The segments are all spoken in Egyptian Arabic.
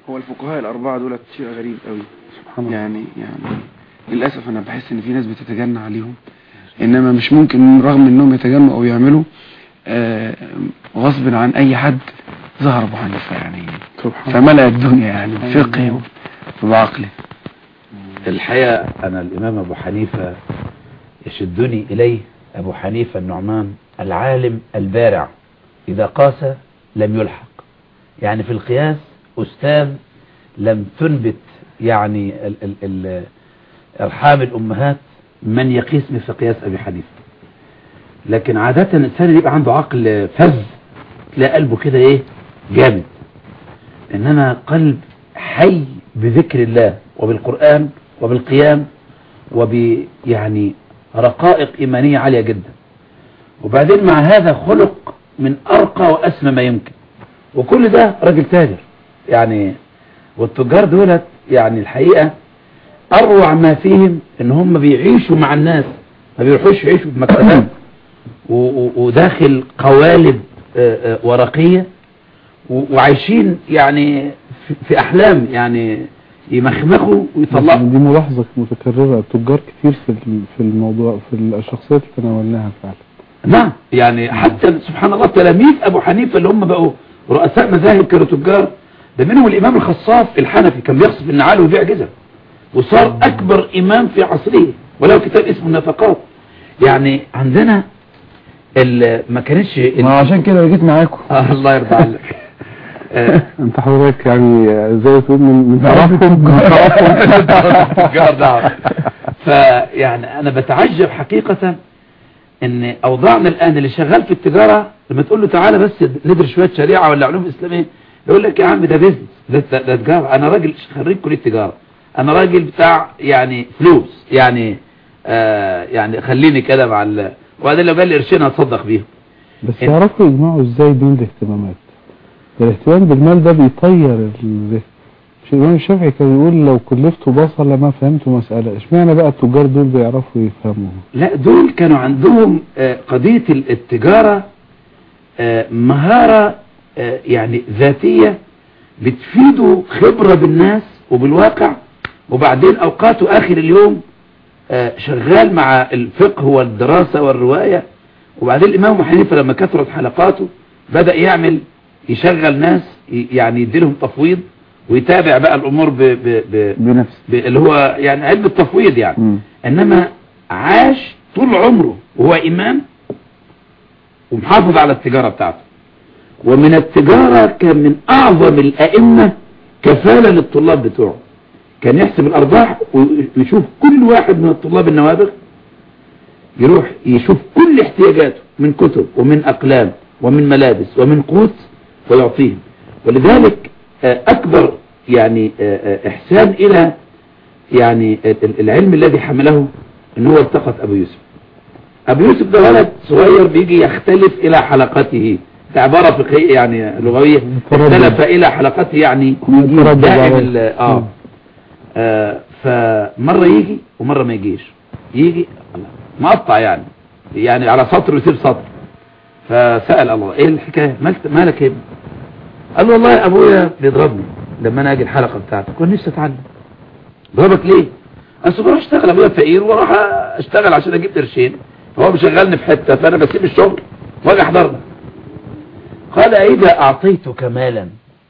هو الفقهاء الأربعة دولت شيء غريب قوي سبحان الله يعني يعني للأسف أنا بحس إن في ناس بتتجنى عليهم إنما مش ممكن رغم إنهم يتجنوا أو يعملوا آه، غصب عن أي حد ظهر أبو حنيفة يعني سبحان فملأ الدنيا يعني بفقهه وبعقله الحقيقة أنا الإمام أبو حنيفة يشدني إليه أبو حنيفة النعمان العالم البارع إذا قاس لم يلحق يعني في القياس أستاذ لم تنبت يعني ال ال ال أرحام الأمهات من يقيس مثل قياس أبي حنيفة لكن عادة الإنسان اللي يبقى عنده عقل فذ تلاقي قلبه كده إيه جامد إنما قلب حي بذكر الله وبالقرآن وبالقيام وب يعني رقائق إيمانية عالية جدا وبعدين مع هذا خلق من أرقى وأسمى ما يمكن وكل ده راجل تاجر يعني والتجار دولت يعني الحقيقة أروع ما فيهم إن هم بيعيشوا مع الناس ما بيروحوش يعيشوا بمكتبات و- و- وداخل قوالب آه، آه، ورقية و- وعايشين يعني في- في أحلام يعني يمخمخوا ويطلعوا دي ملاحظة متكررة التجار كتير في ال- في الموضوع في الشخصيات اللي تناولناها فعلا نعم يعني حتى سبحان الله تلاميذ ابو حنيفه اللي هم بقوا رؤساء مذاهب كانوا تجار ده منهم الامام الخصاف الحنفي كان بيخصف النعال ويبيع جزم وصار اكبر امام في عصره وله كتاب اسمه النفقات يعني عندنا ال- ما كانش ال- ما عشان كده جيت معاكم آه الله يرضى عليك آه، انت حضرتك يعني زي تقول من من تعرفهم تجار نعم فيعني انا بتعجب حقيقة ان اوضاعنا الان اللي شغال في التجارة لما تقول له تعالى بس ندرس شوية شريعة ولا علوم اسلامية يقول لك يا عم ده بيزنس ده, ده, ده تجارة انا راجل خريج كلية تجارة انا راجل بتاع يعني فلوس يعني آه يعني خليني كده مع ال وبعدين لو قال لي قرشين هتصدق بيهم بس يعرفوا يجمعوا ازاي بين الاهتمامات ده الاهتمام بالمال ده بيطير الذهن مش الإمام الشافعي كان يقول لو كلفت بصلة ما فهمت مسألة اشمعنى بقى التجار دول بيعرفوا يفهموها لا دول كانوا عندهم آه، قضية ال- التجارة آه، مهارة آه، يعني ذاتية بتفيده خبرة بالناس وبالواقع وبعدين أوقاته آخر اليوم آه، شغال مع الفقه والدراسة والرواية وبعدين الإمام أبو حنيفة لما كثرت حلقاته بدأ يعمل يشغل ناس ي- يعني يديلهم تفويض ويتابع بقى الأمور ب ب ب بنفس ب اللي هو يعني علم التفويض يعني مم. انما عاش طول عمره وهو امام ومحافظ على التجارة بتاعته ومن التجارة كان من اعظم الائمة كفالة للطلاب بتوعه كان يحسب الارباح ويشوف كل واحد من الطلاب النوابغ يروح يشوف كل احتياجاته من كتب ومن اقلام ومن ملابس ومن قوت ويعطيهم ولذلك آه، اكبر يعني آه، آه، احسان الى يعني ال- ال- العلم الذي حمله ان هو التقط ابو يوسف ابو يوسف ده ولد صغير بيجي يختلف الى حلقته ده عبارة فقهية يعني لغوية متردد. اختلف الى حلقته يعني يجي متردد دائم عليه. ال- اه مم. آه، فمرة يجي ومرة ما يجيش يجي الله، مقطع يعني يعني على سطر ويسيب سطر فسأل الله ايه الحكاية مالك مالك يا ابني قال له والله ابويا بيضربني لما انا اجي الحلقة بتاعتك كنت نفسي اتعلم ضربك ليه اصل بروح اشتغل ابويا فقير واروح اشتغل عشان اجيب قرشين هو مشغلني في حتة فانا بسيب الشغل واجي احضرنا قال اذا اعطيتك مالا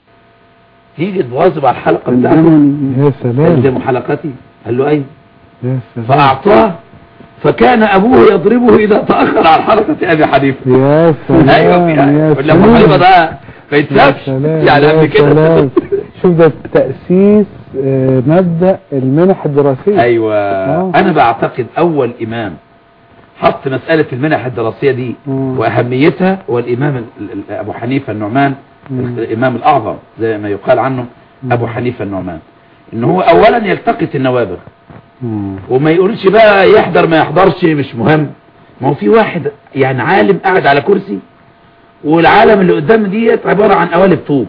تيجي تواظب على الحلقة بتاعتك يا سلام تقدم حلقتي قال له ايوه يا سلام فاعطاه فكان ابوه يضربه اذا تأخر عن حلقة ابي حنيفة يا سلام ايوه يعني يا ولا ابو حنيفة ده ما يا يتسابش سلام يعني يا قبل كده سلام. شوف ده تأسيس آه، مبدأ المنح الدراسية ايوه آه. انا بعتقد اول امام حط مسألة المنح الدراسية دي مم. واهميتها هو الامام ال- ال- ابو حنيفة النعمان مم. الامام الاعظم زي ما يقال عنه ابو حنيفة النعمان ان هو اولا يلتقط النوابغ مم. وما يقولش بقى يحضر ما يحضرش مش مهم ما هو في واحد يعني عالم قاعد على كرسي والعالم اللي قدام ديت عبارة عن قوالب طوب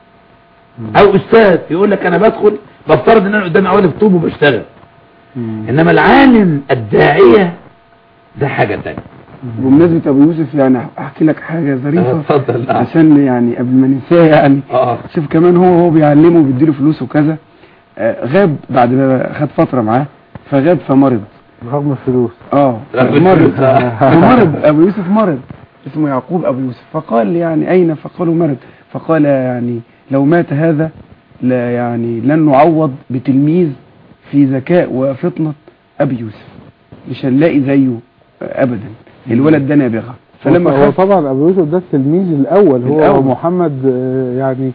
او استاذ يقول لك انا بدخل بفترض ان انا قدامي قوالب طوب وبشتغل مم. انما العالم الداعية ده حاجة تانية بمناسبة ابو يوسف يعني احكي لك حاجة ظريفة اتفضل نعم عشان يعني قبل ما ننساها يعني اه شوف كمان هو هو بيعلمه وبيديله فلوس وكذا آه، غاب بعد ما خد فترة معاه فغاب فمرض رغم الفلوس اه رغم مرض الفلوس، آه. فمرض ابو يوسف مرض اسمه يعقوب ابو يوسف فقال يعني اين فقالوا مرض فقال يعني لو مات هذا لا يعني لن نعوض بتلميذ في ذكاء وفطنة ابي يوسف مش هنلاقي زيه ابدا الولد ده نابغة فلما هو خف طبعا ابو يوسف ده التلميذ الاول هو الأول. محمد آه، يعني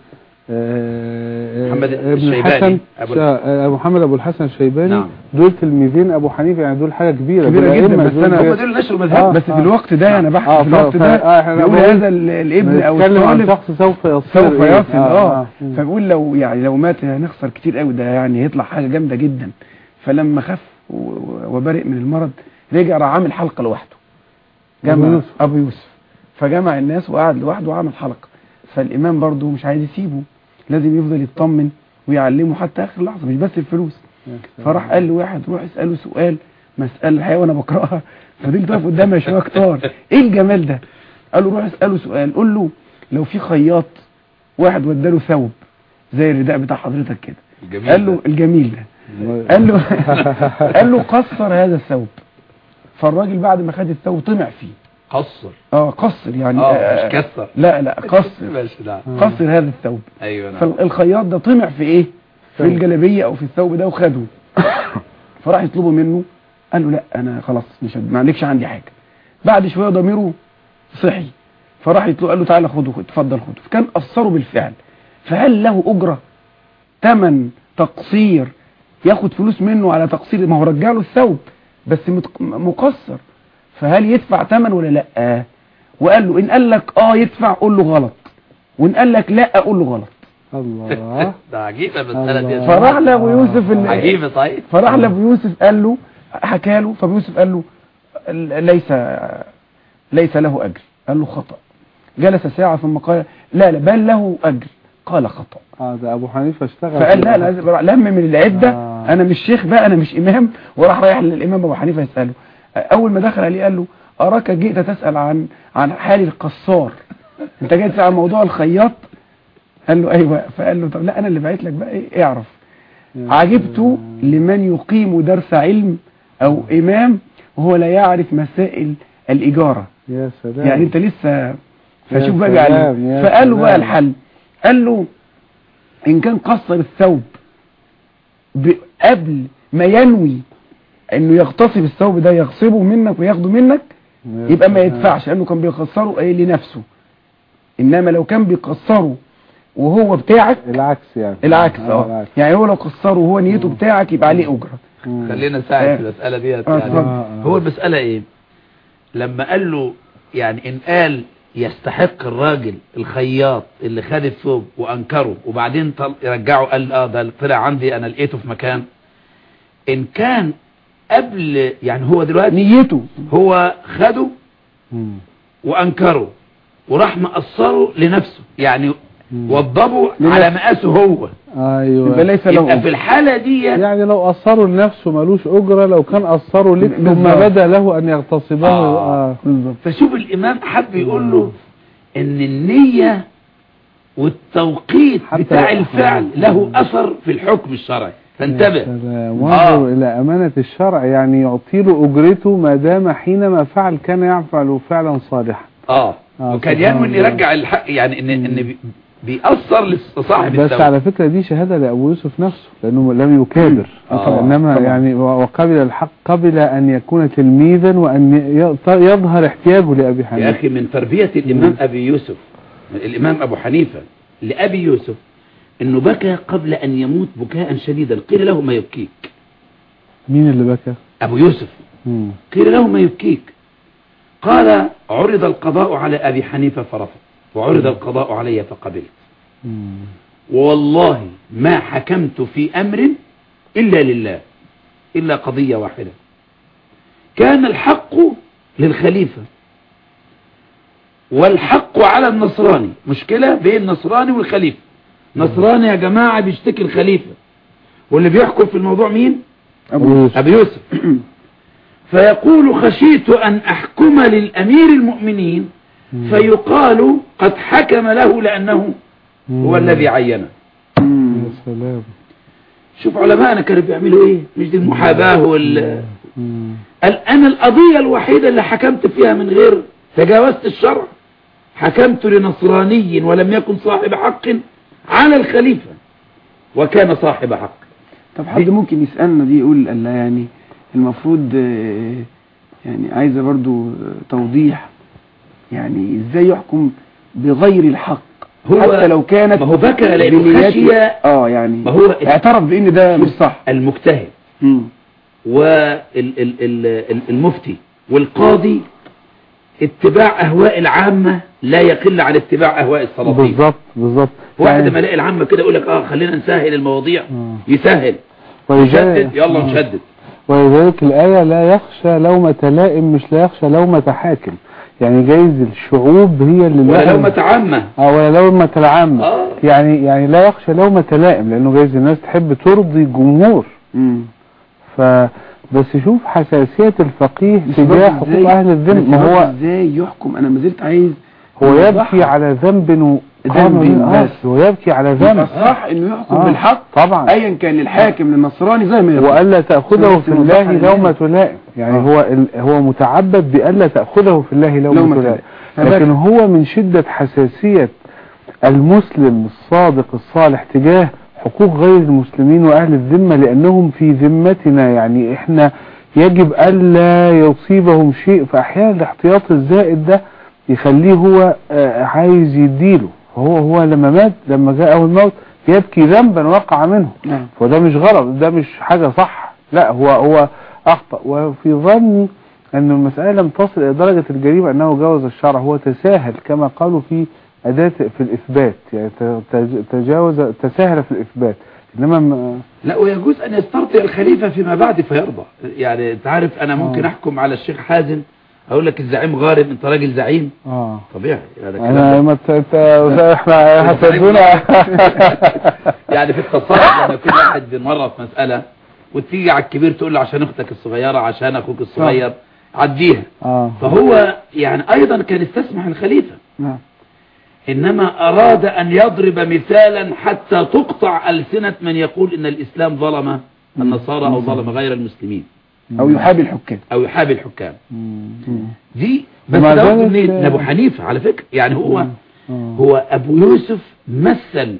آه، محمد ابن الشيباني. الحسن أبو- شا- آه، محمد ابو الحسن الشيباني نعم. دول تلميذين ابو حنيفه يعني دول حاجه كبيره كبيرة دول جدا، أئمة، بس دول أنا- هم كده. دول نشروا آه. مذهب بس في الوقت ده انا بحث آه، في ف- الوقت ف- ده آه، إحنا بيقول بنقول- هذا ال- الابن او بنتكلم عن الطالب شخص سوف يصير سوف إيه؟ يصل اه مم. فبيقول لو يعني لو مات هنخسر كتير قوي ده يعني هيطلع حاجه جامده جدا فلما خف و- و- وبرئ من المرض رجع راح عامل حلقه لوحده أبو جمع يوسف. ابو يوسف فجمع الناس وقعد لوحده وعمل حلقه فالامام برضه مش عايز يسيبه لازم يفضل يطمن ويعلمه حتى اخر لحظه مش بس الفلوس فراح قال له واحد روح اساله سؤال مساله الحقيقه وانا بقراها فضلت واقف قدامها شويه كتار ايه الجمال ده قال له روح اساله سؤال قول له لو في خياط واحد وداله ثوب زي الرداء بتاع حضرتك كده الجميل قال له الجميل ده قال له قال له قصر هذا الثوب فالراجل بعد ما خد الثوب طمع فيه قصر اه قصر يعني اه آه، مش كسر لا لا قصر ماشي نعم قصر هذا الثوب ايوه نعم فالخياط ده طمع في ايه في ثوب. الجلابيه او في الثوب ده وخده فراح يطلبه منه قال له لا انا خلاص مش هد- ما عندكش عندي حاجه بعد شويه ضميره صحي فراح يطلب قال له تعالى خده اتفضل خده فكان قصره بالفعل فهل له اجره ثمن تقصير ياخد فلوس منه على تقصير ما هو رجع له الثوب بس متق- مقصر فهل يدفع ثمن ولا لا وقال له ان قال لك اه يدفع قول له غلط وان قال لك لا قول له غلط الله ده عجيبه المساله الله. دي فراح لابو يوسف ال- عجيبه طيب فراح لابو يوسف قال له حكى له فابو يوسف قال له ليس ليس له اجر قال له خطا جلس ساعه ثم قال لا لا بل له اجر قال خطا اه ده ابو حنيفه اشتغل فقال في لا الأحد. لا لم من العده آه. انا مش شيخ بقى انا مش امام وراح رايح للامام ابو حنيفه يساله اول ما دخل عليه قال له اراك جئت تسال عن عن حال القصار انت جاي تسال عن موضوع الخياط قال له ايوه فقال له طب لا انا اللي بعت لك بقى ايه اعرف عجبت لمن يقيم درس علم او امام وهو لا يعرف مسائل الاجاره يا سلام يعني انت لسه فشوف بقى سلام، بيعلم يا فقال له بقى سلام. الحل قال له ان كان قصر الثوب ب- قبل ما ينوي انه يغتصب الثوب ده يغصبه منك وياخده منك يا يبقى ما سلام. يدفعش لانه كان بيخسره ايه لنفسه انما لو كان بيقصره وهو بتاعك العكس يعني العكس آه، اه العكس. يعني هو لو قصره وهو نيته بتاعك يبقى عليه اجره مم. خلينا ساعد في المساله ديت آه، يعني اتفضل. آه، آه. هو المساله ايه لما قال له يعني ان قال يستحق الراجل الخياط اللي خد الثوب وانكره وبعدين طل رجعه قال اه ده طلع عندي انا لقيته في مكان ان كان قبل يعني هو دلوقتي نيته هو خده مم. وانكره وراح مقصره لنفسه يعني مم. وضبه لنفسه. على مقاسه هو ايوه يبقى ليس له يبقى في أجر. الحالة دي يعني لو قصروا لنفسه ملوش أجرة لو كان قصروا لك ثم بالظبط. بدا له أن يغتصبه آه. آه. بالظبط فشوف الإمام حب يقول له إن النية والتوقيت حتى- بتاع الفعل آه. له أثر في الحكم الشرعي فانتبه يا سلام. وانظر آه. إلى أمانة الشرع يعني يعطي له أجرته ما دام حينما فعل كان يفعل فعلا صالحا آه آه، وكان سبحان ينوي إن الله. يرجع الحق يعني إن إن بي- بيأثر لصاحب بس الثوب على فكرة دي شهادة لأبو يوسف نفسه لأنه لم يكابر آه، إنما طبعا. يعني وقبل الحق قبل أن يكون تلميذا وأن ي- يظهر احتياجه لأبي يا حنيفة أخي من تربية الإمام أبي يوسف الإمام أبو حنيفة لأبي يوسف إنه بكى قبل أن يموت بكاء شديدا قيل له ما يبكيك مين اللي بكى؟ أبو يوسف مم. قيل له ما يبكيك قال عرض القضاء على أبي حنيفة فرفض وعرض القضاء علي فقبلت مم. والله ما حكمت في أمر إلا لله إلا قضية واحدة كان الحق للخليفة والحق على النصراني مشكلة بين النصراني والخليفة نصراني يا جماعة بيشتكي الخليفة واللي بيحكم في الموضوع مين أبو يوسف أبي يوسف فيقول خشيت أن أحكم للأمير المؤمنين فيقال قد حكم له لأنه هو الذي عينه مم. يا سلام شوف علماءنا كانوا بيعملوا ايه مش دي المحاباة وال مم. قال انا القضية الوحيدة اللي حكمت فيها من غير تجاوزت الشرع حكمت لنصراني ولم يكن صاحب حق على الخليفة وكان صاحب حق طب حد ممكن يسألنا دي يقول الله يعني المفروض آه، يعني عايزة برضو آه، توضيح يعني ازاي يحكم بغير الحق هو- حتى لو كانت ما هو بكى لأنه بنيات- خشي اه يعني ما هو اعترف بان ده مش صح المجتهد مم. والمفتي والقاضي اتباع اهواء العامة لا يقل عن اتباع اهواء السلاطين بالظبط بالظبط واحد يعني- ما يلاقي العامة كده يقول لك اه خلينا نسهل المواضيع آه. يسهل ولذلك نشدد يلا آه. نشدد ولذلك الآية لا يخشى لومة لائم مش لا يخشى لومة حاكم يعني جايز الشعوب هي اللي ولا لها- لو ما تعمى اه ولا لومة العامة آه. يعني يعني لا يخشى لومة لائم لأنه جايز الناس تحب ترضي الجمهور مم. ف بس شوف حساسية الفقيه بس تجاه برضه حقوق إزاي- أهل الذمة بس ما برضه هو ازاي يحكم انا ما زلت عايز هو يوضحها. يبكي على ذنب قام ذنب به- آه، بس. هو يبكي على يبقى ذنب الصح انه يحكم آه. بالحق طبعا ايا كان للحاكم للنصراني زي ما يقول وألا تأخذه بس في نوضحها الله للناس. لومة لائم يعني آه. هو ال- هو متعبد بألا تأخذه في الله لومة لومة لائم لائم. لكن هو من شدة حساسية المسلم الصادق الصالح تجاه حقوق غير المسلمين وأهل الذمة لأنهم في ذمتنا يعني إحنا يجب ألا يصيبهم شيء فأحيانا الاحتياط الزائد ده يخليه هو آه، عايز يديله هو هو لما مات لما جاءه الموت يبكي ذنبا وقع منه نعم وده مش غلط ده مش حاجة صح لا هو هو أخطأ وفي ظني أن المسألة لم تصل إلى درجة الجريمة أنه جاوز الشرع هو تساهل كما قالوا في أداة في الإثبات يعني ت- تجاوز تساهل في الإثبات إنما م- لا ويجوز ان يسترضي الخليفة فيما بعد فيرضى يعني انت عارف انا ممكن آه. احكم على الشيخ حازم اقول لك الزعيم غارم انت راجل زعيم آه طبيعي هذا أنا كلام ما ت- ت- إحنا حسدونا يعني في التصرف لما يكون واحد بمرة في مسألة وتيجي على الكبير تقول له عشان اختك الصغيرة عشان اخوك الصغير عديها آه فهو يعني ايضا كان استسمح الخليفة نعم انما اراد ان يضرب مثالا حتى تقطع السنة من يقول ان الاسلام ظلم النصارى او ظلم غير المسلمين او يحابي الحكام او يحابي الحكام مم. دي بس ومع ده واخد ذلك- منين؟ من ابو حنيفة على فكرة يعني هو آه. هو ابو يوسف مثل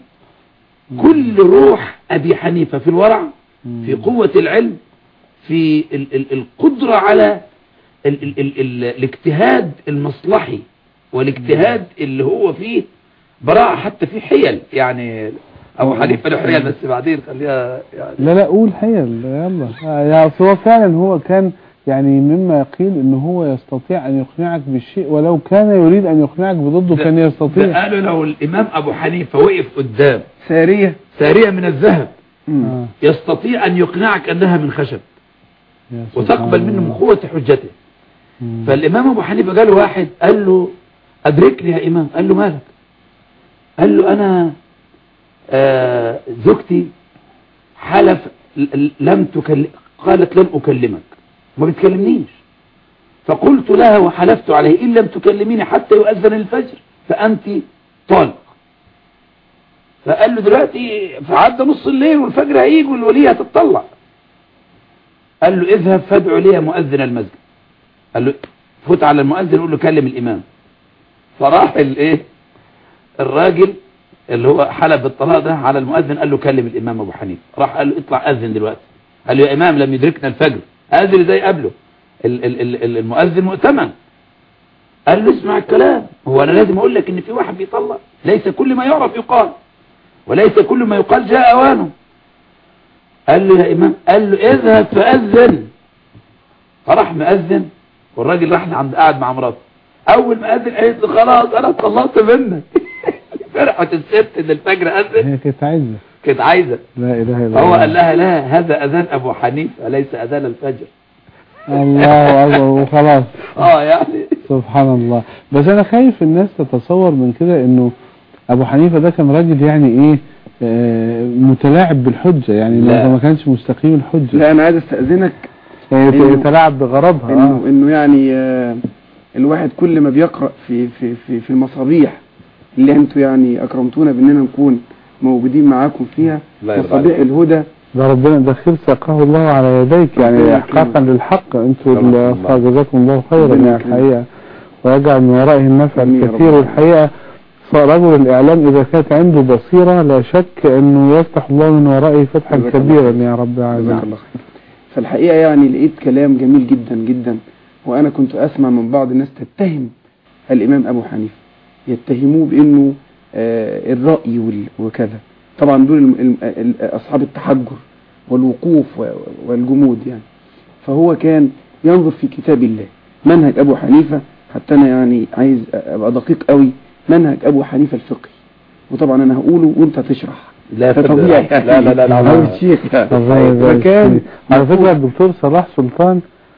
كل روح ابي حنيفة في الورع في قوة العلم في ال ال القدرة على ال ال ال ال الاجتهاد المصلحي والاجتهاد اللي هو فيه براعة حتى في حيل يعني ابو حنيفة له حيل بس بعدين خليها يعني لا لا قول حيل يلا آه، يا أصل هو فعلا هو كان يعني مما يقيل ان هو يستطيع ان يقنعك بالشيء ولو كان يريد ان يقنعك بضده كان ده يستطيع قالوا لو الامام ابو حنيفة وقف قدام سارية سارية من الذهب مم. آه. يستطيع ان يقنعك انها من خشب يا سبحان وتقبل منه الله. من قوة حجته مم. فالإمام أبو حنيفة قال له واحد قال له أدركني يا إمام قال له مالك قال له أنا آه زوجتي حلف ل- ل- لم تكلم قالت لن أكلمك ما بتكلمنيش فقلت لها وحلفت عليه إن لم تكلميني حتى يؤذن الفجر فأنت طالق فقال له دلوقتي فعدى نص الليل والفجر هيجي والولية هتطلع قال له اذهب فادعو لي مؤذن المسجد قال له فوت على المؤذن قول له كلم الامام فراح الايه الراجل اللي هو حلب بالطلاق ده على المؤذن قال له كلم الامام ابو حنيفه راح قال له اطلع اذن دلوقتي قال له يا امام لم يدركنا الفجر اذن ازاي قبله ال- ال- ال- ال- المؤذن مؤتمن قال له اسمع الكلام هو انا لازم اقول لك ان في واحد بيطلق ليس كل ما يعرف يقال وليس كل ما يقال جاء اوانه قال له يا امام قال له اذهب فاذن فراح مأذن والراجل راح عند قاعد مع مراته اول ما اذن قالت له خلاص انا اتطلقت منك فرحت الست ان الفجر اذن هي كانت عايزة كانت عايزه لا اله الا الله فهو قال لها لا هذا اذان ابو حنيفه ليس اذان الفجر الله اكبر وخلاص اه يعني سبحان الله بس انا خايف الناس تتصور من كده انه ابو حنيفة ده كان راجل يعني ايه آه، متلاعب بالحجة يعني لا. ما ما كانش مستقيم الحجة لا انا عايز استأذنك يعني إنه- يتلاعب بغرضها انه آه. انه يعني آه، الواحد كل ما بيقرأ في في في في المصابيح اللي انتوا يعني اكرمتونا باننا نكون موجودين معاكم فيها الله يرضى مصابيح عليك. الهدى ده ربنا ده خير ساقه الله على يديك يعني ربنا احقاقا يكرمك. للحق انتوا رحمة ال- الله. جزاكم الله خيرا ربنا يعني يكرمك. الحقيقه ويجعل من ورائه النفع آمين يا الكثير رب. والحقيقه فرجل الاعلام اذا كانت عنده بصيره لا شك انه يفتح الله من ورائه فتحا جزاك الله كبيرا خير. يا رب جزاك العالمين الله خير فالحقيقة يعني لقيت كلام جميل جدا جدا وأنا كنت أسمع من بعض الناس تتهم الإمام أبو حنيفة يتهموه بأنه آه، الرأي وال- وكذا طبعا دول الم- الم- ال- أصحاب التحجر والوقوف و- والجمود يعني فهو كان ينظر في كتاب الله منهج أبو حنيفة حتى أنا يعني عايز أبقى دقيق قوي منهج أبو حنيفة الفقهي وطبعا أنا هقوله وأنت تشرح لا ده فد- طبيعي لا لا لا, لا, أو لا. الشيخ يعني. الله يبارك فكان فيك. على فكرة الدكتور صلاح سلطان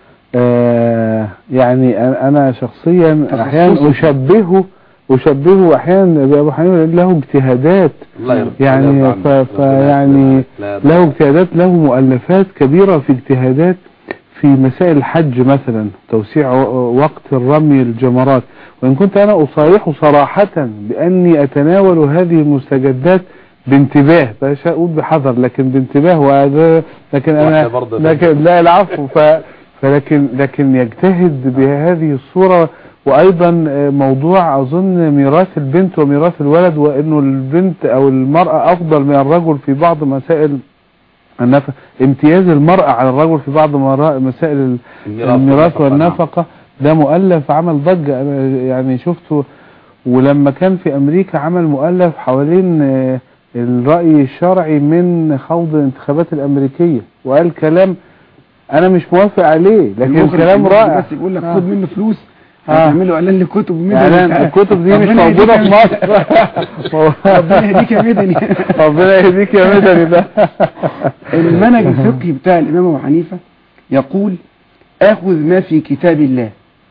آه يعني أنا- أنا شخصيا تخصصه. أحيانا أشبهه أشبهه أحيانا بأبو حنيفة لأن له اجتهادات الله يرضى يعني الله ف- يرضى عنك. فيعني لا- لا- له اجتهادات له مؤلفات كبيرة في اجتهادات في مسائل الحج مثلا توسيع و- وقت الرمي الجمرات وإن كنت أنا أصارحه صراحة بأني أتناول هذه المستجدات بانتباه بلاش أقول بحذر لكن بانتباه وهذا لكن أنا وإحنا برضه لكن لا العفو ف فلكن لكن يجتهد بهذه الصورة وأيضا آه، موضوع أظن ميراث البنت وميراث الولد وأنه البنت أو المرأة أفضل من الرجل في بعض مسائل النف... امتياز المرأة على الرجل في بعض مرا- مسائل ال- الميراث والنفقة ده مؤلف عمل ضجة أنا يعني شفته ولما كان في أمريكا عمل مؤلف حوالين آه، الرأي الشرعي من خوض الانتخابات الأمريكية وقال كلام أنا مش موافق عليه لكن المخرج- كلام المخرج رائع بس يقول لك آه. خد منه فلوس آه. هتعملوا اعلان لكتب مدني يعني الكتب دي مش ربنا موجودة في يهديك يا- مصر ربنا يهديك يا مدني ربنا يهديك يا مدني ده المنهج الفقهي بتاع الامام ابو حنيفه يقول اخذ ما في كتاب الله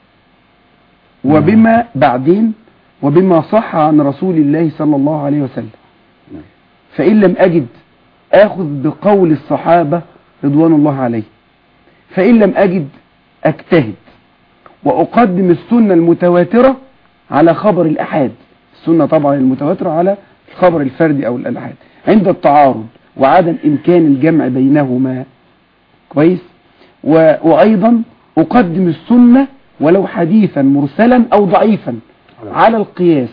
وبما بعدين وبما صح عن رسول الله صلى الله عليه وسلم فإن لم أجد آخذ بقول الصحابة رضوان الله عليه فإن لم أجد أجتهد وأقدم السنة المتواترة على خبر الأحاد السنة طبعا المتواترة على الخبر الفردي أو الأحاد عند التعارض وعدم إمكان الجمع بينهما كويس و... وأيضا أقدم السنة ولو حديثا مرسلا أو ضعيفا على القياس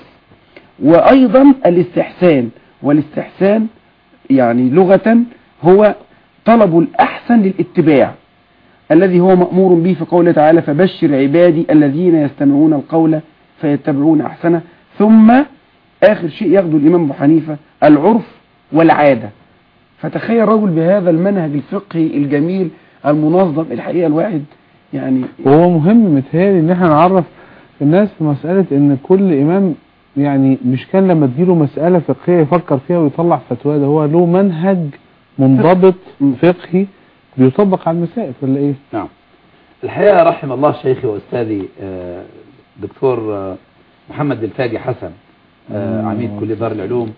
وأيضا الاستحسان والاستحسان يعني لغة هو طلب الأحسن للاتباع الذي هو مأمور به في قوله تعالى فبشر عبادي الذين يستمعون القول فيتبعون أحسنه ثم آخر شيء ياخده الإمام أبو حنيفة العرف والعادة فتخيل رجل بهذا المنهج الفقهي الجميل المنظم الحقيقة الواحد يعني وهو مهم متهيألي ان احنا نعرف الناس في مسألة ان كل امام يعني مش كان لما تجيله مسألة فقهية يفكر فيها ويطلع فتوى ده هو له منهج منضبط فقهي بيطبق على المسائل ولا ايه؟ نعم الحقيقة رحم الله شيخي وأستاذي آه، دكتور آه، محمد الفاجي حسن آه، مم. عميد كلية دار العلوم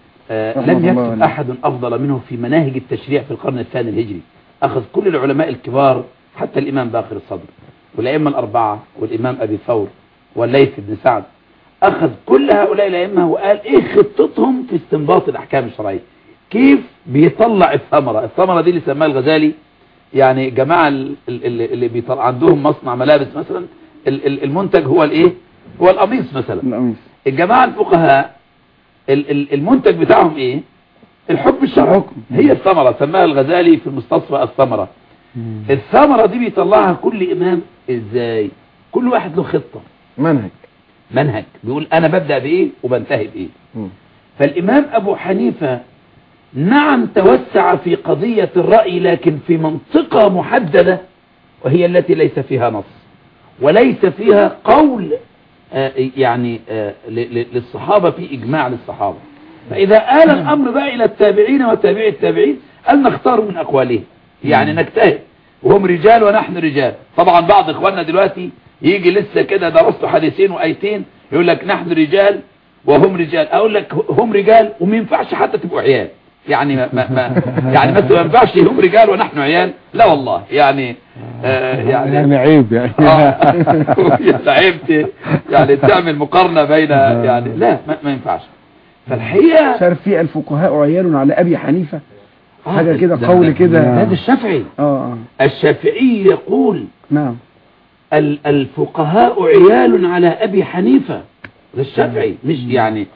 آه، رحمه لم الله يكتب عليه. أحد أفضل منه في مناهج التشريع في القرن الثاني الهجري أخذ كل العلماء الكبار حتى الإمام باقر الصدر والأئمة الأربعة والإمام أبي ثور والليث بن سعد أخذ كل هؤلاء الأئمة وقال إيه خطتهم في استنباط الأحكام الشرعية كيف بيطلع الثمرة الثمرة دي اللي سماها الغزالي يعني جماعة ال- ال- ال- اللي بيطلع عندهم مصنع ملابس مثلا ال- ال- المنتج هو الايه هو القميص مثلا القميص الجماعة الفقهاء ال- ال- المنتج بتاعهم ايه الحكم الشرعي الحكم. هي الثمرة سماها الغزالي في المستصفى الثمرة الثمرة دي بيطلعها كل امام ازاي كل واحد له خطة منهج منهج بيقول انا ببدأ بايه وبنتهي بايه مم. فالإمام أبو حنيفة نعم توسع في قضية الرأي لكن في منطقة محددة وهي التي ليس فيها نص وليس فيها قول آه، يعني آه، ل- ل- للصحابة في إجماع للصحابة فإذا آل الأمر بقى إلى التابعين وتابعي التابعين أن نختار من أقوالهم يعني نجتهد وهم رجال ونحن رجال طبعا بعض إخواننا دلوقتي يجي لسه كده درسوا حديثين وآيتين يقول لك نحن رجال وهم رجال اقول لك هم رجال وما ينفعش حتى تبقوا عيال يعني ما ما ما يعني مثلا ما ينفعش هم رجال ونحن عيال لا والله يعني آه يعني يعني عيب يعني اه عيب ت- يعني تعمل مقارنة بين يعني لا ما, ما ينفعش فالحقيقة مش عارف في الفقهاء عيال على ابي حنيفه آه، حاجة كده ده- قول ده- كده. هذا الشافعي اه اه الشافعي يقول نعم ال- الفقهاء عيال على أبي حنيفة ده الشافعي مش يعني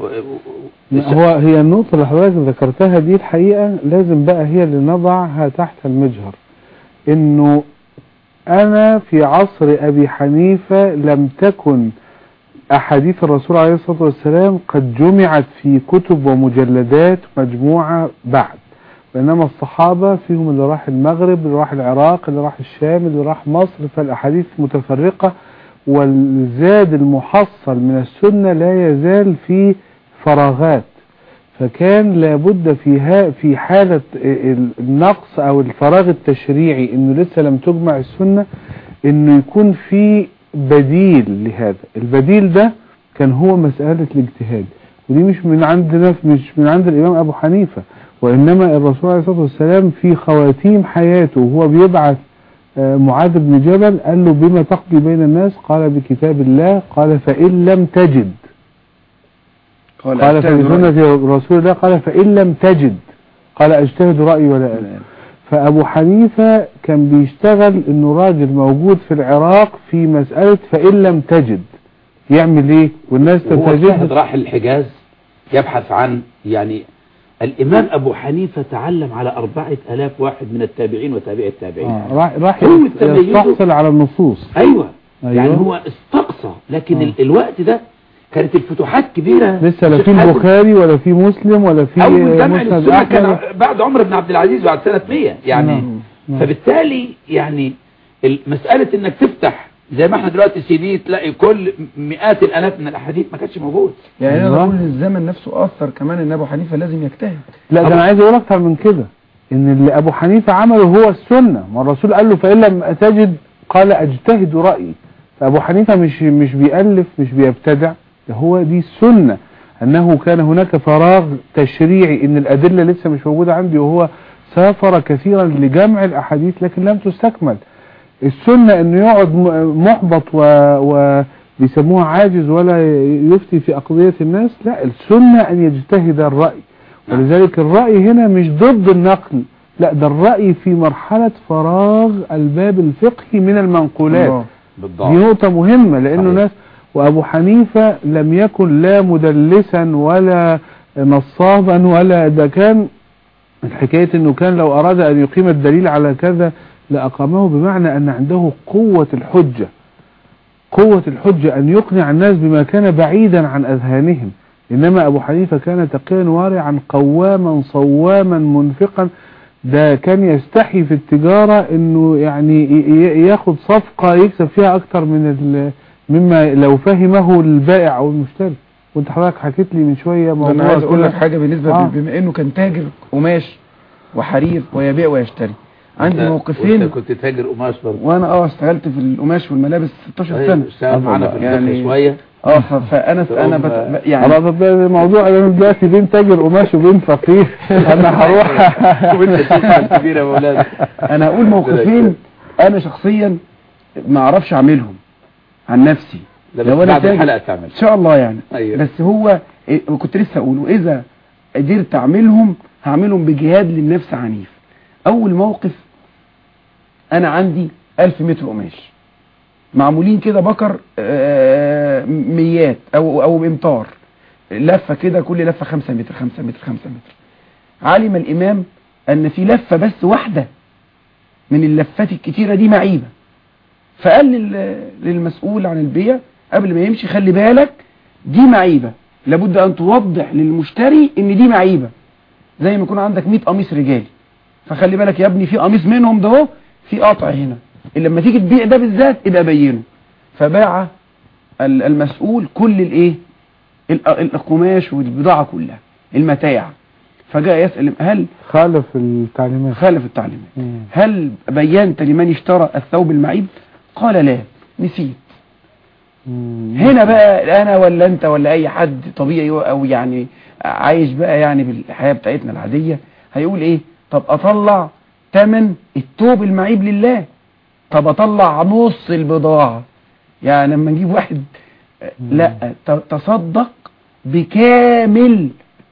هو هي النقطة اللي حضرتك ذكرتها دي الحقيقة لازم بقى هي اللي نضعها تحت المجهر انه انا في عصر ابي حنيفة لم تكن احاديث الرسول عليه الصلاة والسلام قد جمعت في كتب ومجلدات مجموعة بعد بينما الصحابة فيهم اللي راح المغرب اللي راح العراق اللي راح الشام اللي راح مصر فالاحاديث متفرقة والزاد المحصل من السنة لا يزال في فراغات فكان لابد في ها في حالة النقص او الفراغ التشريعي انه لسه لم تجمع السنة انه يكون في بديل لهذا البديل ده كان هو مسألة الاجتهاد ودي مش من عندنا مش من عند الامام ابو حنيفة وانما الرسول عليه الصلاة والسلام في خواتيم حياته وهو بيبعث آه، معاذ بن جبل قال له بما تقضي بين الناس قال بكتاب الله قال فإن لم تجد قال أجتهد فبسنة رسول الله قال فإن لم تجد قال اجتهد رأيي ولا أنا رأيي. فأبو حنيفة كان بيشتغل إنه راجل موجود في العراق في مسألة فإن لم تجد يعمل إيه والناس هو اجتهد تتجد راح الحجاز يبحث عن يعني الإمام أبو حنيفة تعلم على أربعة آلاف واحد من التابعين وتابع التابعين آه، راح راح هو التميز- يستحصل على النصوص أيوة. أيوة. يعني هو استقصى لكن آه. ال- الوقت ده كانت الفتوحات كبيرة لسه لا الشيخ في حازم البخاري ولا في مسلم ولا في أول جمع مسند للسنة كان أحمد بعد عمر بن عبد العزيز بعد سنة 100 يعني نعم. نعم. فبالتالي يعني ال- مسألة انك تفتح زي ما احنا دلوقتي سي دي تلاقي كل مئات الالاف من الاحاديث ما كانتش موجود يعني انا أيوة. بقول ان الزمن نفسه اثر كمان ان ابو حنيفه لازم يجتهد لا ده طبعا. انا عايز اقول اكتر من كده ان اللي ابو حنيفه عمله هو السنه ما الرسول قال له فان لم تجد قال اجتهد رايي فابو حنيفه مش مش بيالف مش بيبتدع ده هو دي السنه انه كان هناك فراغ تشريعي ان الادله لسه مش موجوده عندي وهو سافر كثيرا لجمع الاحاديث لكن لم تستكمل السنه انه يقعد م- محبط و, و بيسموها عاجز ولا يفتي في أقضية الناس لا السنة أن يجتهد الرأي ولذلك الرأي هنا مش ضد النقل لا ده الرأي في مرحلة فراغ الباب الفقهي من المنقولات الله. بالضبط دي نقطة مهمة لأنه صحيح. ناس وأبو حنيفة لم يكن لا مدلسا ولا نصابا ولا ده كان الحكاية أنه كان لو أراد أن يقيم الدليل على كذا لأقامه بمعنى أن عنده قوة الحجة قوة الحجة أن يقنع الناس بما كان بعيدا عن أذهانهم إنما أبو حنيفة كان تقيا وارعا قواما صواما منفقا ده كان يستحي في التجارة انه يعني ي- ي- ياخد صفقة يكسب فيها اكتر من ال- مما لو فهمه البائع او المشتري وانت حضرتك حكيت لي من شوية ده موضوع انا عايز اقول كده. لك حاجه بالنسبه آه. بما انه كان تاجر قماش وحرير ويبيع ويشتري عندي وأنت- موقفين وأنت كنت تاجر قماش برضه وانا اه اشتغلت في القماش والملابس 16 أيوة، سنه اشتغل معانا في يعني- الفقه شوية اه ف- فانا انا بت... على يعني طب ده الموضوع انا دلوقتي بين تاجر قماش وبين فقير انا هروح وانت تسمع الكبيرة يا مولانا انا اقول موقفين انا شخصيا ما اعرفش اعملهم عن نفسي ده لو بس أنا بعد تاجر- الحلقة تعمل ان شاء الله يعني أيوة. بس هو إيه، كنت لسه اقوله اذا قدرت اعملهم هعملهم بجهاد للنفس عنيف اول موقف انا عندي ألف متر قماش معمولين كده بكر آه، ميات او او بامتار لفه كده كل لفه خمسة متر خمسة متر خمسة متر علم الامام ان في لفه بس واحده من اللفات الكتيره دي معيبه فقال لل- للمسؤول عن البيع قبل ما يمشي خلي بالك دي معيبة لابد ان توضح للمشتري ان دي معيبة زي ما يكون عندك 100 قميص رجالي فخلي بالك يا ابني في قميص منهم ده اهو في قطع هنا اللي لما تيجي تبيع ده بالذات يبقى بينه فباع ال- المسؤول كل الايه ال- القماش والبضاعة كلها المتاع فجاء يسأل هل خالف التعليمات خالف التعليمات مم. هل بينت لمن اشترى الثوب المعيب قال لا نسيت مم. هنا بقى انا ولا انت ولا اي حد طبيعي او يعني عايش بقى يعني بالحياة بتاعتنا العادية هيقول ايه طب اطلع تمن التوب المعيب لله طب اطلع نص البضاعة يعني لما نجيب واحد لا ت- تصدق بكامل